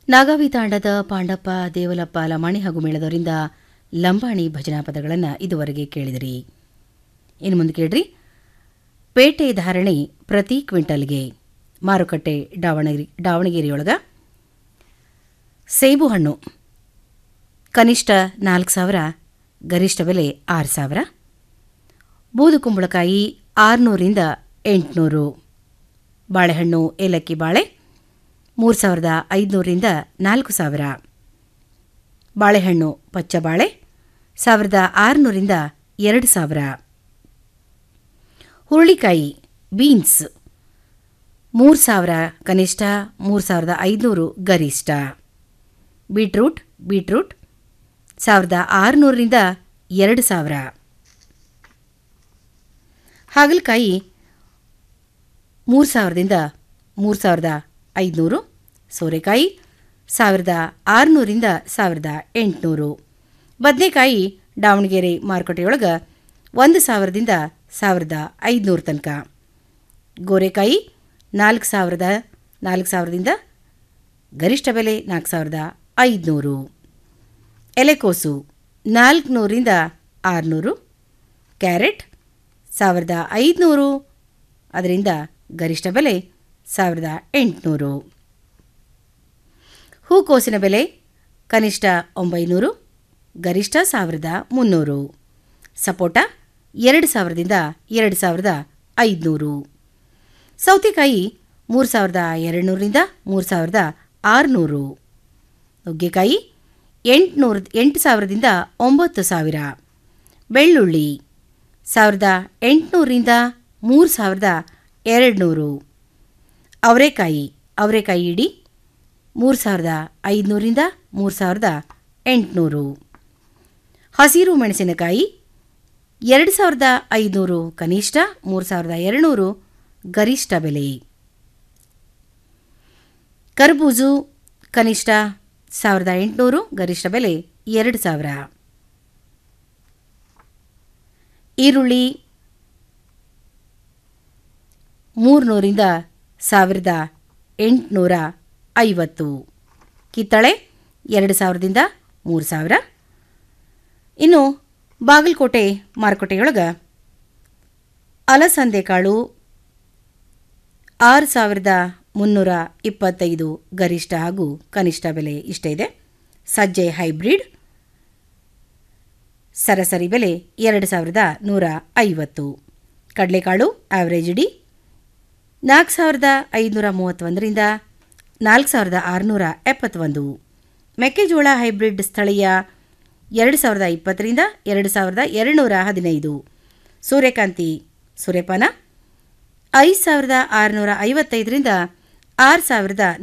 ನಾಗಾವಿ ತಾಂಡದ ಪಾಂಡಪ್ಪ ದೇವಲಪ್ಪ ಲಮಾಣಿ ಹಾಗೂ ಮೇಳದವರಿಂದ ಲಂಬಾಣಿ ಭಜನಾ ಪದಗಳನ್ನು ಇದುವರೆಗೆ ಕೇಳಿದಿರಿ ಇನ್ನು ಮುಂದೆ ಕೇಳ್ರಿ ಪೇಟೆ ಧಾರಣೆ ಪ್ರತಿ ಕ್ವಿಂಟಲ್ಗೆ ಮಾರುಕಟ್ಟೆ ದಾವಣಗೆರೆ ದಾವಣಗೆರೆಯೊಳಗ ಸೇಬು ಹಣ್ಣು ಕನಿಷ್ಠ ನಾಲ್ಕು ಸಾವಿರ ಗರಿಷ್ಠ ಬೆಲೆ ಆರು ಸಾವಿರ ಬೂದು ಕುಂಬಳಕಾಯಿ ಆರುನೂರಿಂದ ಎಂಟುನೂರು ಬಾಳೆಹಣ್ಣು ಏಲಕ್ಕಿ ಬಾಳೆ ಮೂರು ಸಾವಿರದ ಐದುನೂರಿಂದ ನಾಲ್ಕು ಸಾವಿರ ಬಾಳೆಹಣ್ಣು ಪಚ್ಚಬಾಳೆ ಸಾವಿರದ ಆರುನೂರಿಂದ ಎರಡು ಸಾವಿರ ಹುರುಳಿಕಾಯಿ ಬೀನ್ಸ್ ಮೂರು ಸಾವಿರ ಕನಿಷ್ಠ ಮೂರು ಸಾವಿರದ ಐದುನೂರು ಗರಿಷ್ಠ ಬೀಟ್ರೂಟ್ ಬೀಟ್ರೂಟ್ ಸಾವಿರದ ಆರುನೂರರಿಂದ ಎರಡು ಸಾವಿರ ಹಾಗಲಕಾಯಿ ಮೂರು ಸಾವಿರದಿಂದ ಮೂರು ಸಾವಿರದ ಐದುನೂರು ಸೋರೆಕಾಯಿ ಸಾವಿರದ ಆರುನೂರಿಂದ ಸಾವಿರದ ಎಂಟುನೂರು ಬದನೆಕಾಯಿ ದಾವಣಗೆರೆ ಮಾರುಕಟ್ಟೆಯೊಳಗೆ ಒಂದು ಸಾವಿರದಿಂದ ಸಾವಿರದ ಐದುನೂರು ತನಕ ಗೋರೆಕಾಯಿ ನಾಲ್ಕು ಸಾವಿರದ ನಾಲ್ಕು ಸಾವಿರದಿಂದ ಗರಿಷ್ಠ ಬೆಲೆ ನಾಲ್ಕು ಸಾವಿರದ ಐದುನೂರು ಎಲೆಕೋಸು ನಾಲ್ಕುನೂರಿಂದ ಆರುನೂರು ಕ್ಯಾರೆಟ್ ಸಾವಿರದ ಐದುನೂರು ಅದರಿಂದ ಗರಿಷ್ಠ ಬೆಲೆ ಸಾವಿರದ ಎಂಟುನೂರು ಹೂಕೋಸಿನ ಬೆಲೆ ಕನಿಷ್ಠ ಒಂಬೈನೂರು ಗರಿಷ್ಠ ಸಾವಿರದ ಮುನ್ನೂರು ಸಪೋಟ ಎರಡು ಸಾವಿರದಿಂದ ಎರಡು ಸಾವಿರದ ಐದುನೂರು ಸೌತೆಕಾಯಿ ಮೂರು ಸಾವಿರದ ಎರಡುನೂರರಿಂದ ಮೂರು ಸಾವಿರದ ಆರುನೂರು ನುಗ್ಗೆಕಾಯಿ ಎಂಟುನೂರು ಎಂಟು ಸಾವಿರದಿಂದ ಒಂಬತ್ತು ಸಾವಿರ ಬೆಳ್ಳುಳ್ಳಿ ಸಾವಿರದ ಎಂಟುನೂರಿಂದ ಮೂರು ಸಾವಿರದ ಎರಡುನೂರು ಅವರೆಕಾಯಿ ಅವರೆಕಾಯಿ ಇಡಿ ಮೂರು ಸಾವಿರದ ಐದುನೂರಿಂದ ಮೂರು ಸಾವಿರದ ಎಂಟುನೂರು ಹಸಿರು ಮೆಣಸಿನಕಾಯಿ ಎರಡು ಸಾವಿರದ ಐದುನೂರು ಕನಿಷ್ಠ ಮೂರು ಸಾವಿರದ ಎರಡುನೂರು ಗರಿಷ್ಠ ಬೆಲೆ ಕರ್ಬೂಜು ಕನಿಷ್ಠ ಸಾವಿರದ ಎಂಟುನೂರು ಗರಿಷ್ಠ ಬೆಲೆ ಎರಡು ಸಾವಿರ ಈರುಳ್ಳಿ ಮೂರುನೂರಿಂದ ಸಾವಿರದ ಎಂಟುನೂರ ಐವತ್ತು ಕಿತ್ತಳೆ ಎರಡು ಸಾವಿರದಿಂದ ಮೂರು ಸಾವಿರ ಇನ್ನು ಬಾಗಲಕೋಟೆ ಮಾರುಕಟ್ಟೆಯೊಳಗೆ ಅಲಸಂದೆ ಕಾಳು ಆರು ಸಾವಿರದ ಮುನ್ನೂರ ಇಪ್ಪತ್ತೈದು ಗರಿಷ್ಠ ಹಾಗೂ ಕನಿಷ್ಠ ಬೆಲೆ ಇಷ್ಟೇ ಇದೆ ಸಜ್ಜೆ ಹೈಬ್ರಿಡ್ ಸರಾಸರಿ ಬೆಲೆ ಎರಡು ಸಾವಿರದ ನೂರ ಐವತ್ತು ಕಡಲೆಕಾಳು ಆವರೇಜ್ ಇಡಿ ನಾಲ್ಕು ಸಾವಿರದ ಐದುನೂರ ಮೂವತ್ತೊಂದರಿಂದ ನಾಲ್ಕು ಸಾವಿರದ ಆರುನೂರ ಎಪ್ಪತ್ತೊಂದು ಮೆಕ್ಕೆಜೋಳ ಹೈಬ್ರಿಡ್ ಸ್ಥಳೀಯ ಎರಡು ಸಾವಿರದ ಇಪ್ಪತ್ತರಿಂದ ಎರಡು ಸಾವಿರದ ಎರಡುನೂರ ಹದಿನೈದು ಸೂರ್ಯಕಾಂತಿ ಸೂರ್ಯಪಾನ ಐದು ಸಾವಿರದ ಆರುನೂರ ಐವತ್ತೈದರಿಂದ ಆರು ಸಾವಿರದ